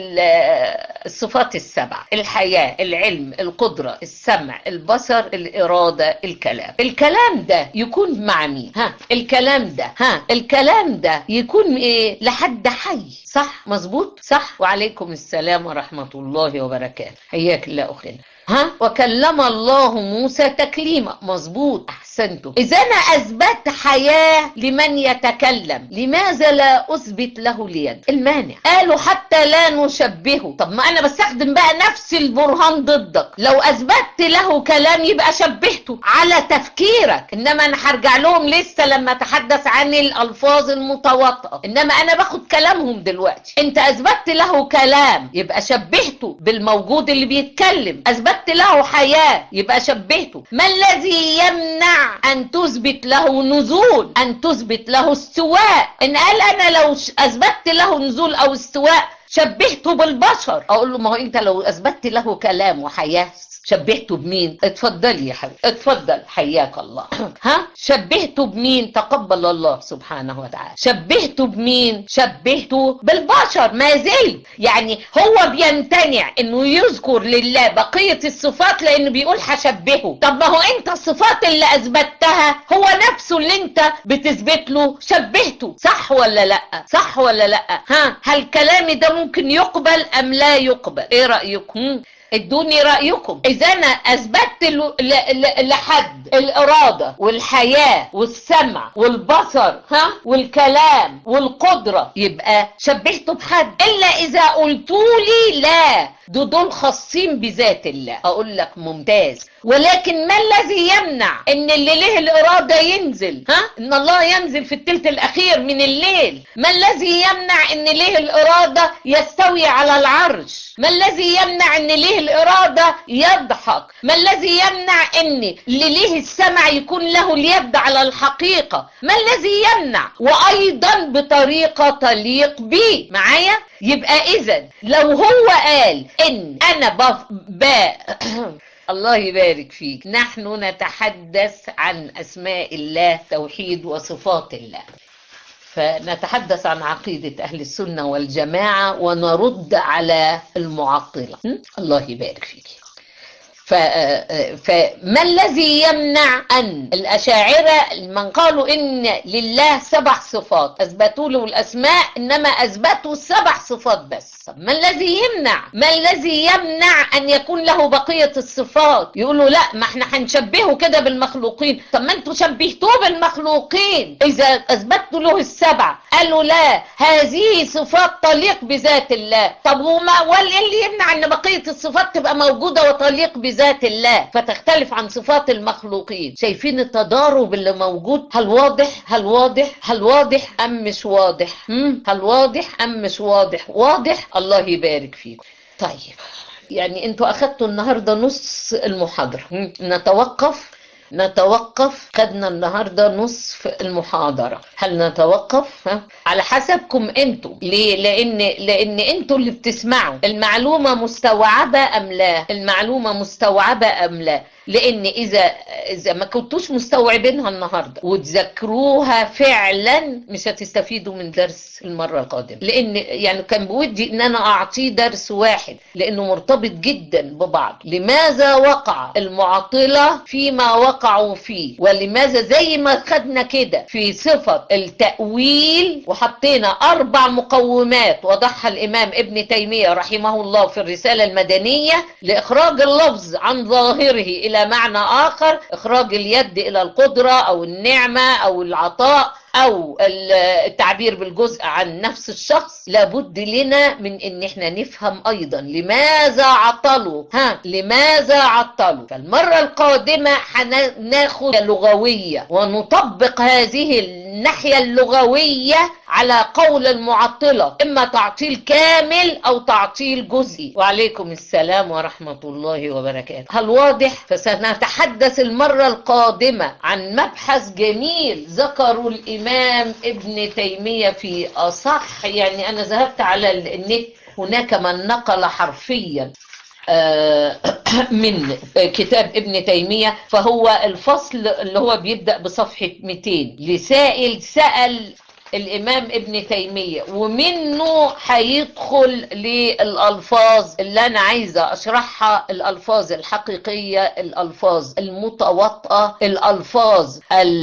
ال- الصفات السبع الحياة العلم القدرة السمع البصر الإرادة الكلام الكلام ده يكون مع مين ها الكلام ده ها الكلام ده يكون ايه لحد حي صح مظبوط صح وعليكم السلام ورحمة الله وبركاته حياك الله أخينا ها وكلم الله موسى تكليما مظبوط احسنتم اذا انا اثبت حياه لمن يتكلم لماذا لا اثبت له اليد المانع قالوا حتى لا نشبهه طب ما انا بستخدم بقى نفس البرهان ضدك لو اثبتت له كلام يبقى شبهته على تفكيرك انما انا هرجع لهم لسه لما اتحدث عن الالفاظ المتواطئه انما انا باخد كلامهم دلوقتي انت اثبتت له كلام يبقى شبهته بالموجود اللي بيتكلم اثبتت له حياه يبقى شبهته ما الذي يمنع ان تثبت له نزول ان تثبت له استواء ان قال انا لو ش- اثبتت له نزول او استواء شبهته بالبشر اقول له ما هو انت لو اثبتت له كلام وحياه شبهته بمين اتفضلي يا حبيبي اتفضل حياك الله ها شبهته بمين تقبل الله سبحانه وتعالى شبهته بمين شبهته بالبشر ما زلت يعني هو بيمتنع انه يذكر لله بقية الصفات لانه بيقول هشبهه طب ما هو انت الصفات اللي اثبتها هو نفسه اللي انت بتثبت له شبهته صح ولا لا صح ولا لا ها هل كلامي ده ممكن يقبل ام لا يقبل ايه رايكم هم؟ ادوني رايكم اذا انا اثبتت ل- ل- ل- لحد الاراده والحياه والسمع والبصر ها والكلام والقدره يبقى شبهته بحد الا اذا قلتولي لا دول دول خاصين بذات الله اقول لك ممتاز ولكن ما الذي يمنع ان اللي له الاراده ينزل ها ان الله ينزل في الثلث الاخير من الليل ما الذي يمنع ان له الاراده يستوي على العرش ما الذي يمنع ان له الاراده يضحك ما الذي يمنع ان اللي له السمع يكون له اليد على الحقيقه ما الذي يمنع وايضا بطريقه تليق به معايا يبقى اذا لو هو قال ان انا بف... ب... الله يبارك فيك نحن نتحدث عن اسماء الله توحيد وصفات الله فنتحدث عن عقيدة أهل السنة والجماعة ونرد على المعطلة م? الله يبارك فيك ف... فما الذي يمنع أن الأشاعرة من قالوا إن لله سبع صفات أثبتوا له الأسماء إنما أثبتوا سبع صفات بس طب ما الذي يمنع ما الذي يمنع أن يكون له بقية الصفات يقولوا لا ما احنا هنشبهه كده بالمخلوقين طب ما انتوا شبهتوه بالمخلوقين إذا أثبتوا له السبع قالوا لا هذه صفات تليق بذات الله طب وما وايه اللي يمنع ان بقيه الصفات تبقى موجوده وتليق بذات الله فتختلف عن صفات المخلوقين شايفين التضارب اللي موجود هل واضح هل واضح هل واضح ام مش واضح هم؟ هل واضح ام مش واضح واضح الله يبارك فيكم طيب يعني انتوا اخدتوا النهارده نص المحاضره هم؟ نتوقف نتوقف خدنا النهارده نصف المحاضره هل نتوقف ها؟ على حسبكم انتوا ليه لان لان انتوا اللي بتسمعوا المعلومه مستوعبه ام لا المعلومه مستوعبه ام لا لان اذا اذا ما كنتوش مستوعبينها النهارده وتذاكروها فعلا مش هتستفيدوا من درس المره القادمه لان يعني كان بودي ان انا اعطيه درس واحد لانه مرتبط جدا ببعض لماذا وقع المعطله فيما وقعوا فيه ولماذا زي ما خدنا كده في صفه التاويل وحطينا اربع مقومات وضعها الامام ابن تيميه رحمه الله في الرساله المدنيه لاخراج اللفظ عن ظاهره الى الى معنى اخر اخراج اليد الى القدرة او النعمة او العطاء او التعبير بالجزء عن نفس الشخص لابد لنا من ان احنا نفهم ايضا لماذا عطلوا ها لماذا عطلوا فالمرة القادمة هناخد لغوية ونطبق هذه الناحية اللغوية على قول المعطلة اما تعطيل كامل او تعطيل جزئي وعليكم السلام ورحمة الله وبركاته هل واضح فسنتحدث المرة القادمة عن مبحث جميل ذكروا الامام ابن تيمية في اصح يعني انا ذهبت على النت هناك من نقل حرفيا من كتاب ابن تيمية فهو الفصل اللي هو بيبدأ بصفحة 200 لسائل سأل الامام ابن تيمية ومنه هيدخل للالفاظ اللي انا عايزة اشرحها الالفاظ الحقيقية الالفاظ المتوطئة الالفاظ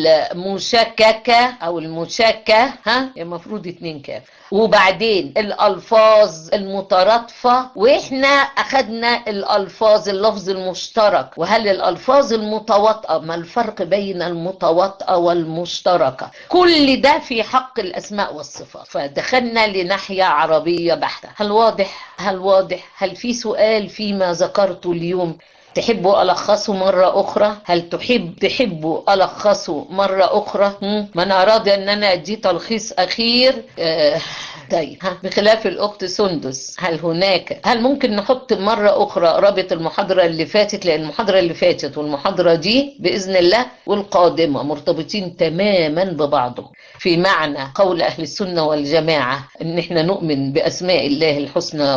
المشككة او المشكة ها المفروض اتنين كاف وبعدين الالفاظ المترادفة واحنا اخدنا الالفاظ اللفظ المشترك وهل الالفاظ المتواطئة ما الفرق بين المتواطئة والمشتركة كل ده في حق الاسماء والصفات فدخلنا لناحية عربية بحتة هل واضح هل واضح هل في سؤال فيما ذكرته اليوم تحبوا ألخصه مرة أخرى هل تحب تحبوا ألخصه مرة أخرى من أراد أن أنا أدي تلخيص أخير آه طيب ها بخلاف الأخت سندس هل هناك هل ممكن نحط مرة أخرى رابط المحاضرة اللي فاتت لأن المحاضرة اللي فاتت والمحاضرة دي بإذن الله والقادمة مرتبطين تماما ببعضهم في معنى قول أهل السنة والجماعة أن احنا نؤمن بأسماء الله الحسنى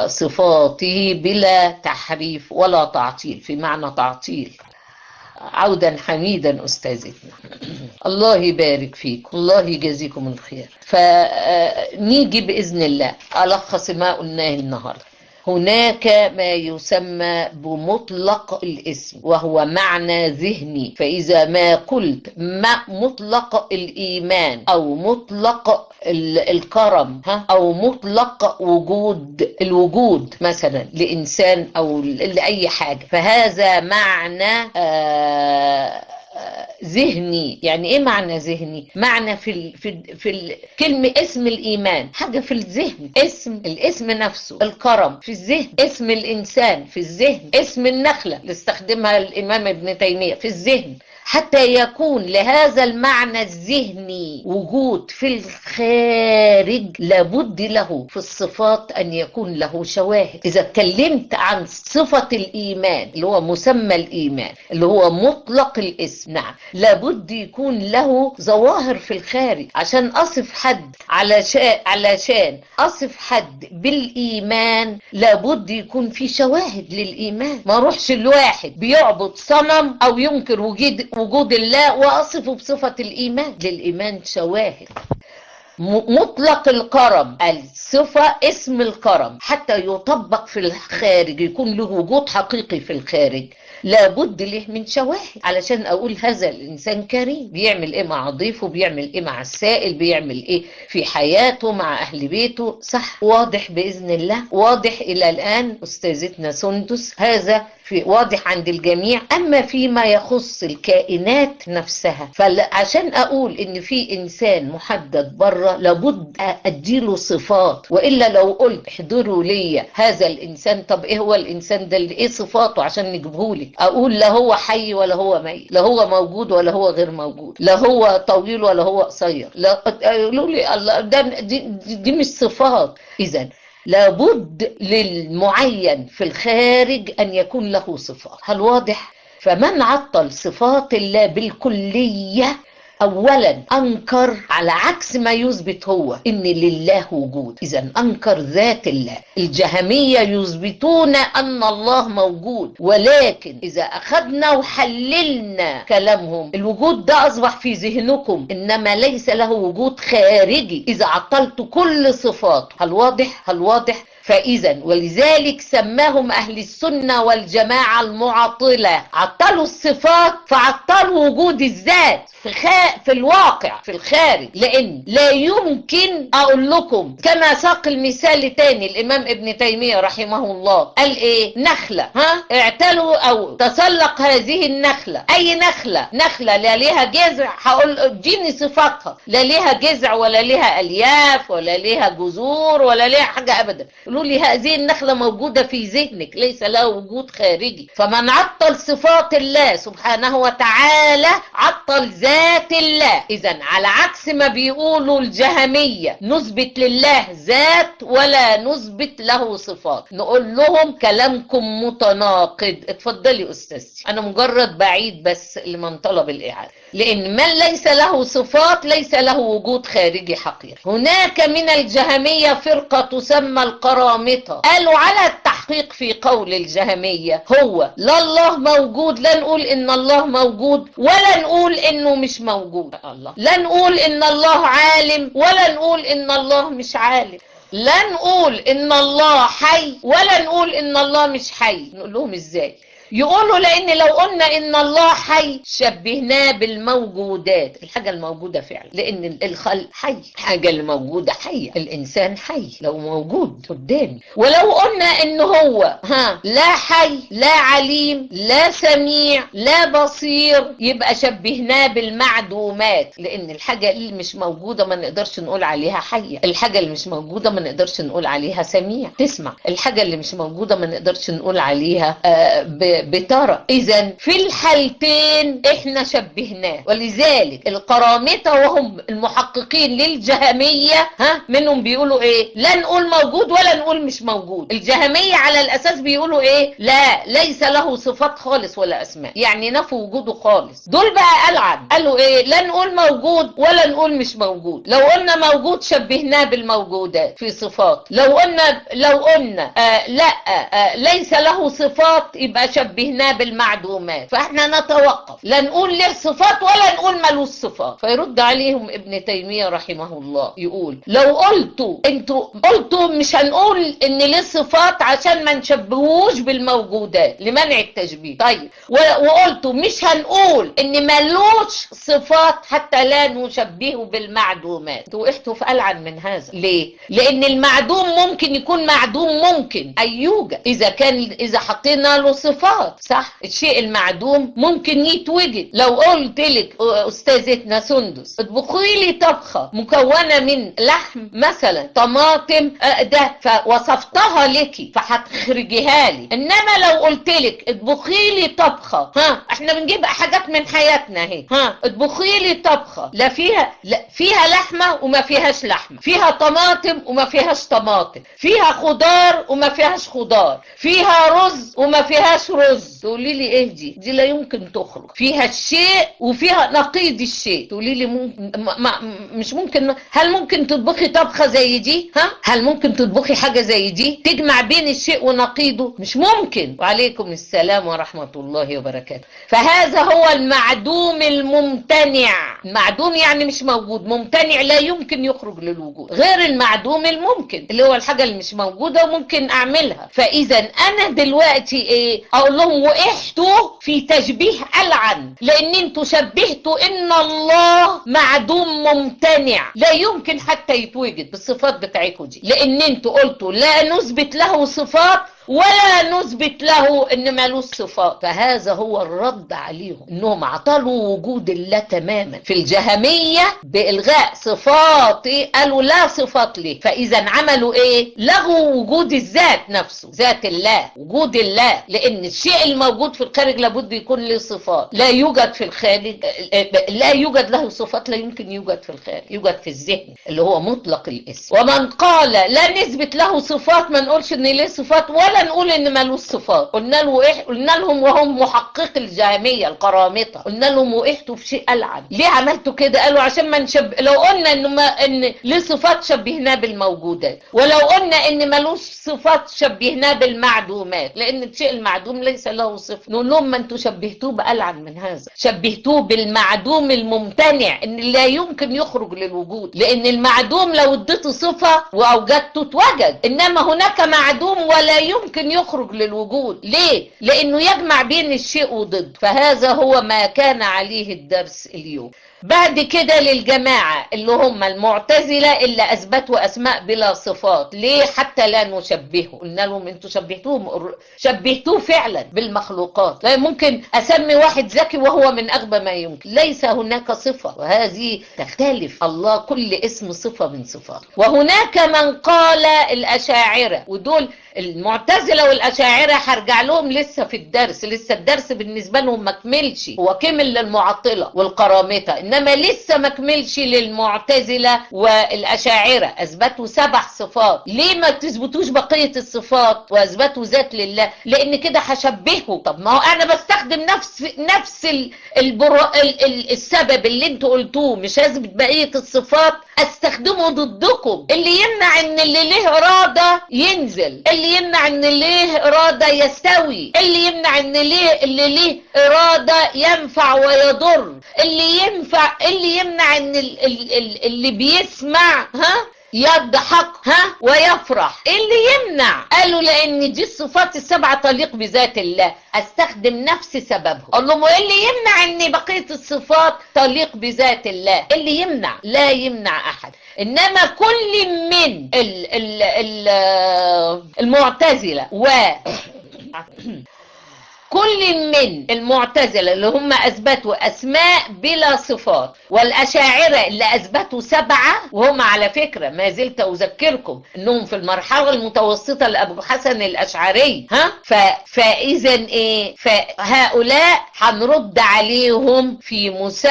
وصفاته بلا تحريف ولا تعطيل في معنى تعطيل عودا حميدا أستاذتنا الله يبارك فيكم الله يجازيكم الخير فنيجي بإذن الله ألخص ما قلناه النهاردة هناك ما يسمى بمطلق الاسم وهو معنى ذهني فإذا ما قلت ما مطلق الإيمان أو مطلق الكرم ها أو مطلق وجود الوجود مثلا لإنسان أو لأي حاجة فهذا معنى آه ذهني يعني ايه معنى ذهني معنى في ال في ال في ال كلمه اسم الايمان حاجه في الذهن اسم الاسم نفسه الكرم في الذهن اسم الانسان في الذهن اسم النخله اللي استخدمها الامام ابن تيميه في الذهن حتى يكون لهذا المعنى الذهني وجود في الخارج لابد له في الصفات ان يكون له شواهد اذا اتكلمت عن صفة الايمان اللي هو مسمى الايمان اللي هو مطلق الاسم نعم لابد يكون له ظواهر في الخارج عشان اصف حد علشان علشان اصف حد بالايمان لابد يكون في شواهد للايمان ما اروحش الواحد بيعبد صنم او ينكر وجود وجود الله واصفه بصفة الايمان للايمان شواهد مطلق الكرم الصفة اسم الكرم حتى يطبق في الخارج يكون له وجود حقيقي في الخارج لابد له من شواهد علشان اقول هذا الانسان كريم بيعمل ايه مع ضيفه بيعمل ايه مع السائل بيعمل ايه في حياته مع اهل بيته صح واضح باذن الله واضح الى الان استاذتنا سندس هذا في واضح عند الجميع اما فيما يخص الكائنات نفسها فعشان اقول ان في انسان محدد بره لابد اديله صفات والا لو قلت احضروا لي هذا الانسان طب ايه هو الانسان ده اللي ايه صفاته عشان نجيبهولك اقول لا هو حي ولا هو ميت لا هو موجود ولا هو غير موجود لا هو طويل ولا هو قصير لا يقولوا لي الله ده دي, دي, دي مش صفات اذا لابد للمعين في الخارج أن يكون له صفات هل واضح؟ فمن عطل صفات الله بالكلية اولا انكر على عكس ما يثبت هو ان لله وجود اذا انكر ذات الله الجهمية يثبتون ان الله موجود ولكن اذا اخذنا وحللنا كلامهم الوجود ده اصبح في ذهنكم انما ليس له وجود خارجي اذا عطلت كل صفات هل واضح هل واضح فإذا ولذلك سماهم أهل السنة والجماعة المعطلة عطلوا الصفات فعطلوا وجود الذات في, خا... في الواقع في الخارج لأن لا يمكن أقول لكم كما ساق المثال تاني الإمام ابن تيمية رحمه الله قال إيه نخلة ها اعتلوا أو تسلق هذه النخلة أي نخلة نخلة لا ليها جذع هقول اديني صفاتها لا ليها جذع ولا ليها ألياف ولا ليها جذور ولا ليها حاجة أبدا قالوا لي هذه النخلة موجودة في ذهنك ليس لها وجود خارجي فمن عطل صفات الله سبحانه وتعالى عطل ذات الله إذا على عكس ما بيقولوا الجهمية نثبت لله ذات ولا نثبت له صفات نقول لهم كلامكم متناقض اتفضلي أستاذتي أنا مجرد بعيد بس لمن طلب الإعادة لأن من ليس له صفات ليس له وجود خارجي حقيقي هناك من الجهمية فرقة تسمى القرامطة قالوا على التحقيق في قول الجهمية هو لا الله موجود لا نقول إن الله موجود ولا نقول إنه مش موجود الله لا نقول إن الله عالم ولا نقول إن الله مش عالم لا نقول إن الله حي ولا نقول إن الله مش حي نقول لهم إزاي يقولوا لان لو قلنا ان الله حي شبهناه بالموجودات الحاجه الموجوده فعلا لان الخلق حي الحاجه اللي موجوده حيه الانسان حي لو موجود قدامي ولو قلنا ان هو ها لا حي لا عليم لا سميع لا بصير يبقى شبهناه بالمعدومات لان الحاجه اللي مش موجوده ما نقدرش نقول عليها حيه الحاجه اللي مش موجوده ما نقدرش نقول عليها سميع تسمع الحاجه اللي مش موجوده ما نقدرش نقول عليها آه ب بترى اذا في الحالتين احنا شبهناه ولذلك القرامطه وهم المحققين للجهميه ها منهم بيقولوا ايه لا نقول موجود ولا نقول مش موجود الجهميه على الاساس بيقولوا ايه لا ليس له صفات خالص ولا اسماء يعني نفوا وجوده خالص دول بقى العن قالوا ايه لا نقول موجود ولا نقول مش موجود لو قلنا موجود شبهناه بالموجودات في صفات لو قلنا لو قلنا آه لا آه ليس له صفات يبقى شبهناه بالمعدومات فاحنا نتوقف لا نقول له صفات ولا نقول ملوش صفات فيرد عليهم ابن تيمية رحمه الله يقول لو قلتوا انتوا قلتوا مش هنقول ان ليه صفات عشان ما نشبهوش بالموجودات لمنع التشبيه طيب وقلتوا مش هنقول ان ملوش صفات حتى لا نشبهه بالمعدومات انتوا وقفتوا في ألعن من هذا ليه لان المعدوم ممكن يكون معدوم ممكن اي يوجد اذا كان اذا حطينا له صفات صح الشيء المعدوم ممكن يتوجد لو قلت لك استاذتنا سندس اطبخي لي طبخه مكونه من لحم مثلا طماطم ده فوصفتها لك فهتخرجيها لي انما لو قلت لك اطبخي لي طبخه ها احنا بنجيب حاجات من حياتنا اهي ها اطبخي لي طبخه لا فيها لا فيها لحمه وما فيهاش لحمه فيها طماطم وما فيهاش طماطم فيها خضار وما فيهاش خضار فيها رز وما فيهاش رز تقولي لي ايه دي دي لا يمكن تخرج فيها الشيء وفيها نقيض الشيء تقولي لي ممكن ما ما مش ممكن هل ممكن تطبخي طبخه زي دي ها هل ممكن تطبخي حاجه زي دي تجمع بين الشيء ونقيضه مش ممكن وعليكم السلام ورحمه الله وبركاته فهذا هو المعدوم الممتنع المعدوم يعني مش موجود ممتنع لا يمكن يخرج للوجود غير المعدوم الممكن اللي هو الحاجه اللي مش موجوده وممكن اعملها فاذا انا دلوقتي ايه اقول لهم وقحتوا في تشبيه ألعن لان انتوا شبهتوا ان الله معدوم ممتنع لا يمكن حتى يتوجد بالصفات بتاعتكم دي لان انتوا قلتوا لا نثبت له صفات ولا نثبت له ان مالوش صفات فهذا هو الرد عليهم انهم عطلوا وجود الله تماما في الجهميه بالغاء صفات قالوا لا صفات ليه فاذا عملوا ايه لغوا وجود الذات نفسه ذات الله وجود الله لان الشيء الموجود في الخارج لابد يكون له صفات لا يوجد في الخارج لا يوجد له صفات لا يمكن يوجد في الخارج يوجد في الذهن اللي هو مطلق الاسم ومن قال لا نثبت له صفات ما نقولش ان ليه صفات ولا ولا نقول ان ملوش صفات قلنا له ايه قلنا لهم وهم محقق الجهميه القرامطه قلنا لهم وقحتوا في شيء العن ليه عملتوا كده قالوا عشان ما نشب لو قلنا انه ما ان ليه صفات شبهناه بالموجودات ولو قلنا ان ملوش صفات شبهناه بالمعدومات لان الشيء المعدوم ليس له صفه نقول لهم ما انتوا شبهتوه بالعن من هذا شبهتوه بالمعدوم الممتنع ان لا يمكن يخرج للوجود لان المعدوم لو اديته صفه واوجدته اتوجد انما هناك معدوم ولا يمكن يخرج للوجود ليه لانه يجمع بين الشيء وضد فهذا هو ما كان عليه الدرس اليوم بعد كده للجماعة اللي هم المعتزلة اللي أثبتوا أسماء بلا صفات ليه حتى لا نشبهه قلنا لهم انتوا شبهتوه شبهتوه فعلا بالمخلوقات لا ممكن أسمي واحد ذكي وهو من أغبى ما يمكن ليس هناك صفة وهذه تختلف الله كل اسم صفة من صفات وهناك من قال الأشاعرة ودول المعتزلة والأشاعرة هرجع لهم لسه في الدرس لسه الدرس بالنسبة لهم ما كملش هو كمل للمعطلة والقرامطة إنما لسه ما كملش للمعتزلة والأشاعرة أثبتوا سبع صفات ليه ما تثبتوش بقية الصفات وأثبتوا ذات لله لأن كده هشبهه طب ما هو أنا بستخدم نفس نفس ال البر... ال... ال... السبب اللي انتوا قلتوه مش هثبت بقية الصفات استخدمه ضدكم اللي يمنع ان اللي ليه إرادة ينزل اللي يمنع ان ليه إرادة يستوي اللي يمنع ان ليه اللي ليه إرادة ينفع ويضر اللي ينفع اللي يمنع ان ال... ال... ال... اللي بيسمع ها يضحك ها ويفرح إيه اللي يمنع قالوا لان دي الصفات السبعه تليق بذات الله استخدم نفس سببهم اقول لهم وايه اللي يمنع ان بقيه الصفات تليق بذات الله إيه اللي يمنع لا يمنع احد انما كل من ال ال ال المعتزله و كل من المعتزلة اللي هم أثبتوا أسماء بلا صفات والأشاعرة اللي أثبتوا سبعة وهم على فكرة ما زلت أذكركم أنهم في المرحلة المتوسطة لأبو حسن الأشعري ها ف... فإذا إيه فهؤلاء هنرد عليهم في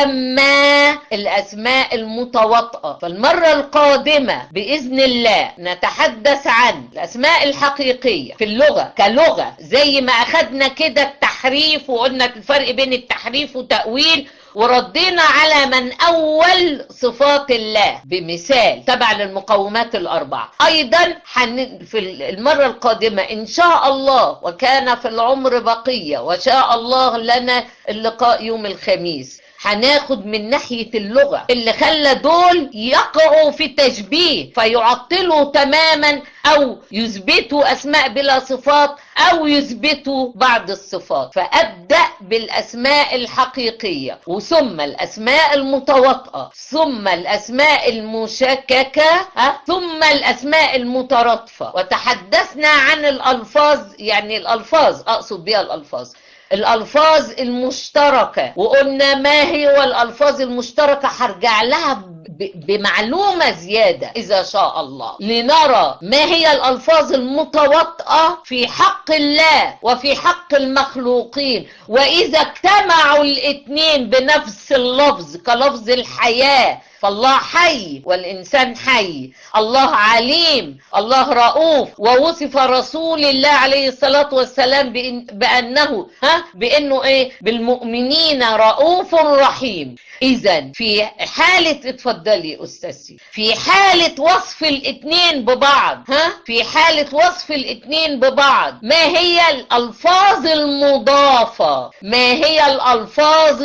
مسمى الأسماء المتواطئة فالمرة القادمة بإذن الله نتحدث عن الأسماء الحقيقية في اللغة كلغة زي ما أخدنا كده التحريف وقلنا الفرق بين التحريف وتأويل وردينا على من أول صفات الله بمثال تبع للمقومات الأربعة أيضا حن في المرة القادمة إن شاء الله وكان في العمر بقية وشاء الله لنا اللقاء يوم الخميس هناخد من ناحية اللغة اللي خلى دول يقعوا في تشبيه فيعطلوا تماما او يثبتوا اسماء بلا صفات او يثبتوا بعض الصفات فابدأ بالاسماء الحقيقية وثم الاسماء المتواطئة ثم الاسماء المشككة ثم الاسماء المترادفة وتحدثنا عن الالفاظ يعني الالفاظ اقصد بها الالفاظ الألفاظ المشتركة وقلنا ما هي الألفاظ المشتركة هرجع لها بمعلومة زيادة إذا شاء الله لنرى ما هي الألفاظ المتواطئة في حق الله وفي حق المخلوقين وإذا اجتمعوا الاثنين بنفس اللفظ كلفظ الحياة فالله حي والإنسان حي الله عليم الله رؤوف ووصف رسول الله عليه الصلاة والسلام بإن بأنه ها بأنه إيه بالمؤمنين رؤوف رحيم إذا في حالة اتفضلي أستاذي في حالة وصف الاثنين ببعض ها في حالة وصف الاثنين ببعض ما هي الألفاظ المضافة ما هي الألفاظ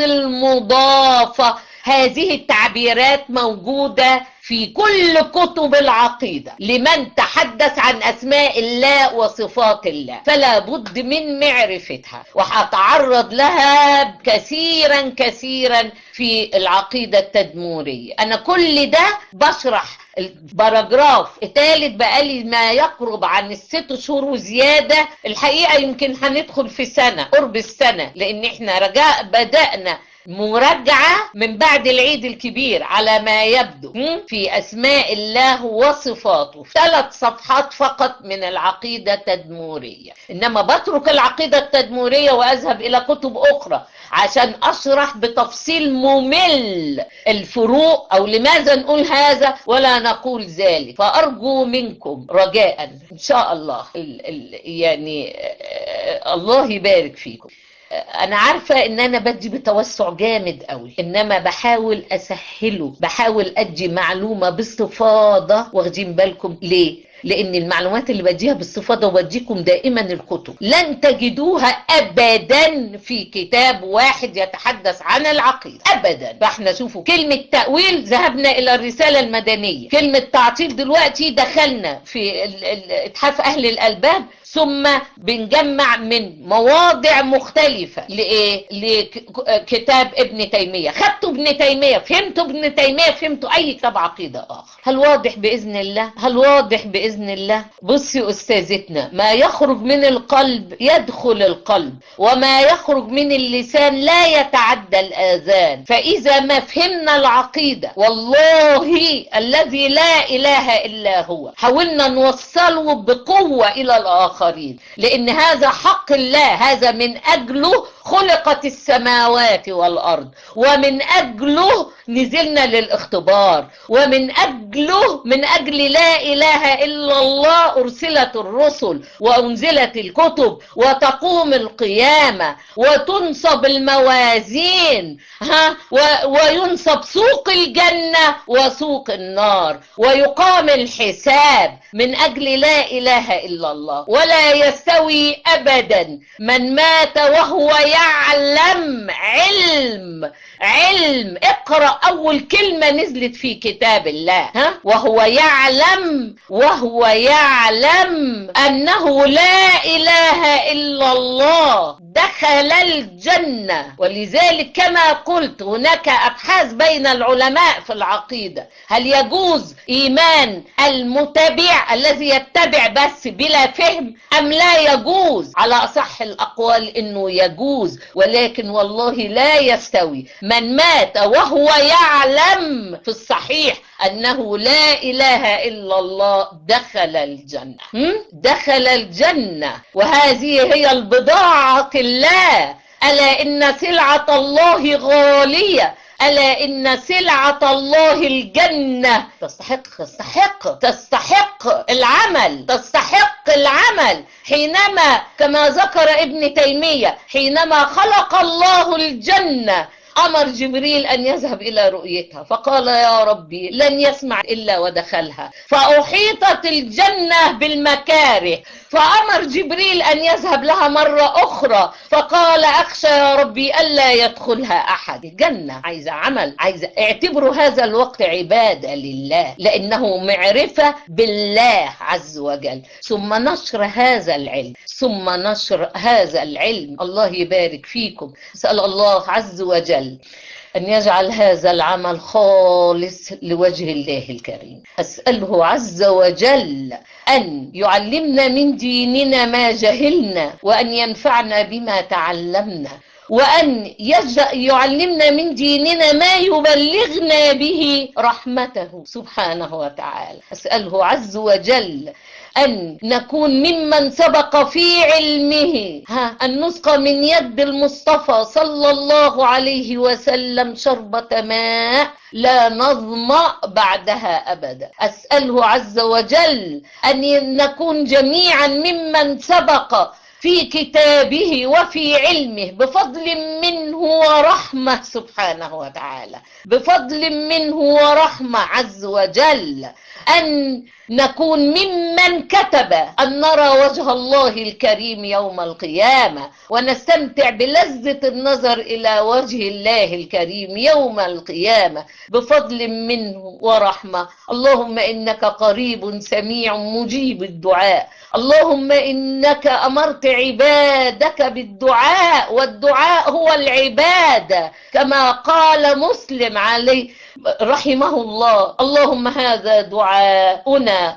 المضافة هذه التعبيرات موجودة في كل كتب العقيدة لمن تحدث عن أسماء الله وصفات الله فلا بد من معرفتها وهتعرض لها كثيرا كثيرا في العقيدة التدمورية أنا كل ده بشرح الباراجراف الثالث بقالي ما يقرب عن الست شهور وزيادة الحقيقة يمكن هندخل في سنة قرب السنة لأن احنا رجاء بدأنا مراجعة من بعد العيد الكبير على ما يبدو في أسماء الله وصفاته ثلاث صفحات فقط من العقيدة التدمورية إنما بترك العقيدة التدمورية وأذهب إلى كتب أخرى عشان أشرح بتفصيل ممل الفروق أو لماذا نقول هذا ولا نقول ذلك فأرجو منكم رجاء إن شاء الله ال ال يعني الله يبارك فيكم انا عارفه ان انا بدي بتوسع جامد قوي انما بحاول اسهله بحاول ادي معلومه باستفاضه واخدين بالكم ليه لان المعلومات اللي بديها باستفاضه وبديكم دائما الكتب لن تجدوها ابدا في كتاب واحد يتحدث عن العقيده ابدا فاحنا شوفوا كلمه تاويل ذهبنا الى الرساله المدنيه كلمه تعطيل دلوقتي دخلنا في اتحاف اهل الالباب ثم بنجمع من مواضع مختلفة لإيه؟ لكتاب ابن تيمية خدتوا ابن تيمية فهمتوا ابن تيمية فهمتوا أي كتاب عقيدة آخر هل واضح بإذن الله؟ هل واضح بإذن الله؟ بصي أستاذتنا ما يخرج من القلب يدخل القلب وما يخرج من اللسان لا يتعدى الآذان فإذا ما فهمنا العقيدة والله الذي لا إله إلا هو حاولنا نوصله بقوة إلى الآخر الآخرين لأن هذا حق الله هذا من أجله خلقت السماوات والأرض ومن أجله نزلنا للاختبار ومن أجله من أجل لا إله إلا الله أرسلت الرسل وأنزلت الكتب وتقوم القيامة وتنصب الموازين ها وينصب سوق الجنة وسوق النار ويقام الحساب من أجل لا إله إلا الله ولا يستوي أبدا من مات وهو يعلم علم علم اقرأ أول كلمة نزلت في كتاب الله ها؟ وهو يعلم وهو يعلم أنه لا إله إلا الله دخل الجنة ولذلك كما قلت هناك أبحاث بين العلماء في العقيدة هل يجوز إيمان المتبع الذي يتبع بس بلا فهم أم لا يجوز على أصح الأقوال أنه يجوز ولكن والله لا يستوي من مات وهو يعلم في الصحيح أنه لا إله إلا الله دخل الجنة دخل الجنة وهذه هي البضاعة الله ألا إن سلعة الله غالية ألا إن سلعة الله الجنة تستحق تستحق تستحق العمل تستحق العمل حينما كما ذكر ابن تيمية حينما خلق الله الجنة أمر جبريل أن يذهب إلى رؤيتها فقال يا ربي لن يسمع إلا ودخلها فأحيطت الجنة بالمكاره فأمر جبريل أن يذهب لها مرة أخرى فقال أخشى يا ربي ألا يدخلها أحد جنة عايزة عمل عايزة اعتبروا هذا الوقت عبادة لله لأنه معرفة بالله عز وجل ثم نشر هذا العلم ثم نشر هذا العلم الله يبارك فيكم سأل الله عز وجل أن يجعل هذا العمل خالص لوجه الله الكريم أسأله عز وجل أن يعلمنا من ديننا ما جهلنا وأن ينفعنا بما تعلمنا وأن يعلمنا من ديننا ما يبلغنا به رحمته سبحانه وتعالى أسأله عز وجل أن نكون ممن سبق في علمه ها أن نسقى من يد المصطفى صلى الله عليه وسلم شربة ماء لا نظمأ بعدها أبدا أسأله عز وجل أن نكون جميعا ممن سبق في كتابه وفي علمه بفضل منه ورحمة سبحانه وتعالى بفضل منه ورحمة عز وجل أن نكون ممن كتب أن نرى وجه الله الكريم يوم القيامة ونستمتع بلذة النظر إلى وجه الله الكريم يوم القيامة بفضل منه ورحمة اللهم إنك قريب سميع مجيب الدعاء اللهم إنك أمرت عبادك بالدعاء والدعاء هو العبادة كما قال مسلم عليه رحمه الله اللهم هذا دعاؤنا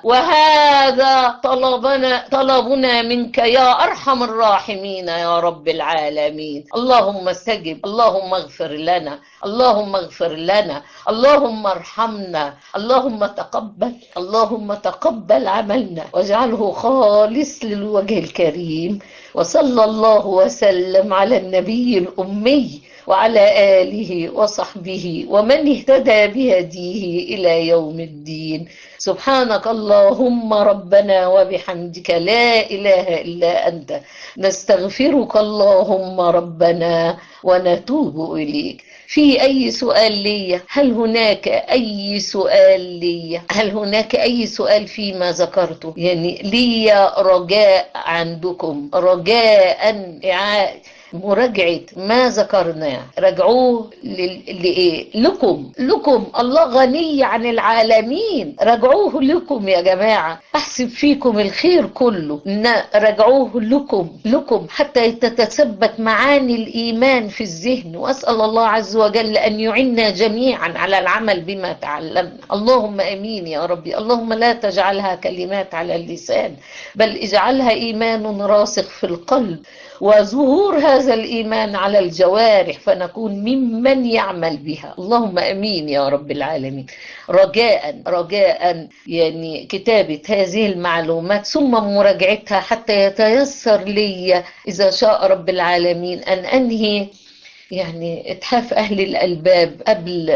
وهذا طلبنا طلبنا منك يا ارحم الراحمين يا رب العالمين اللهم استجب اللهم اغفر لنا اللهم اغفر لنا اللهم ارحمنا اللهم تقبل اللهم تقبل عملنا واجعله خالص للوجه الكريم وصلى الله وسلم على النبي الامي وعلى آله وصحبه ومن اهتدى بهديه إلى يوم الدين سبحانك اللهم ربنا وبحمدك لا إله إلا أنت نستغفرك اللهم ربنا ونتوب إليك في أي سؤال لي هل هناك أي سؤال لي هل هناك أي سؤال فيما ذكرته يعني لي رجاء عندكم رجاء إعادة مراجعة ما ذكرناه راجعوه لإيه؟ لكم لكم الله غني عن العالمين راجعوه لكم يا جماعة أحسب فيكم الخير كله راجعوه لكم لكم حتى تتثبت معاني الإيمان في الذهن وأسأل الله عز وجل أن يعنا جميعا على العمل بما تعلمنا اللهم أمين يا ربي اللهم لا تجعلها كلمات على اللسان بل اجعلها إيمان راسخ في القلب وظهور هذا الإيمان على الجوارح فنكون ممن يعمل بها اللهم أمين يا رب العالمين رجاء رجاء يعني كتابة هذه المعلومات ثم مراجعتها حتى يتيسر لي إذا شاء رب العالمين أن أنهي يعني اتحاف أهل الألباب قبل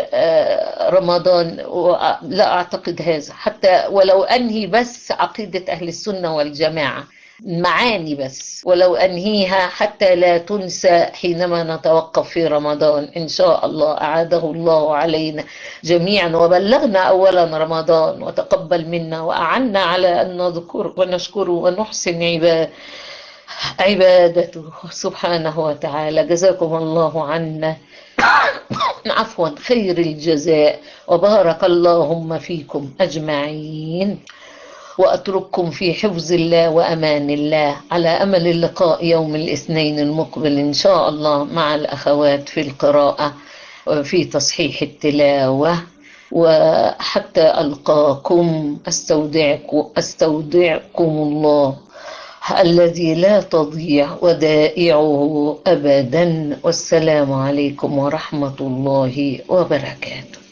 رمضان لا أعتقد هذا حتى ولو أنهي بس عقيدة أهل السنة والجماعة معاني بس ولو أنهيها حتى لا تنسى حينما نتوقف في رمضان إن شاء الله أعاده الله علينا جميعا وبلغنا أولا رمضان وتقبل منا وأعنا على أن نذكر ونشكره ونحسن عباد عبادته سبحانه وتعالى جزاكم الله عنا عفوا خير الجزاء وبارك اللهم فيكم أجمعين وأترككم في حفظ الله وأمان الله على أمل اللقاء يوم الاثنين المقبل إن شاء الله مع الأخوات في القراءة وفي تصحيح التلاوة وحتى ألقاكم أستودعكم, أستودعكم الله الذي لا تضيع ودائعه أبدا والسلام عليكم ورحمة الله وبركاته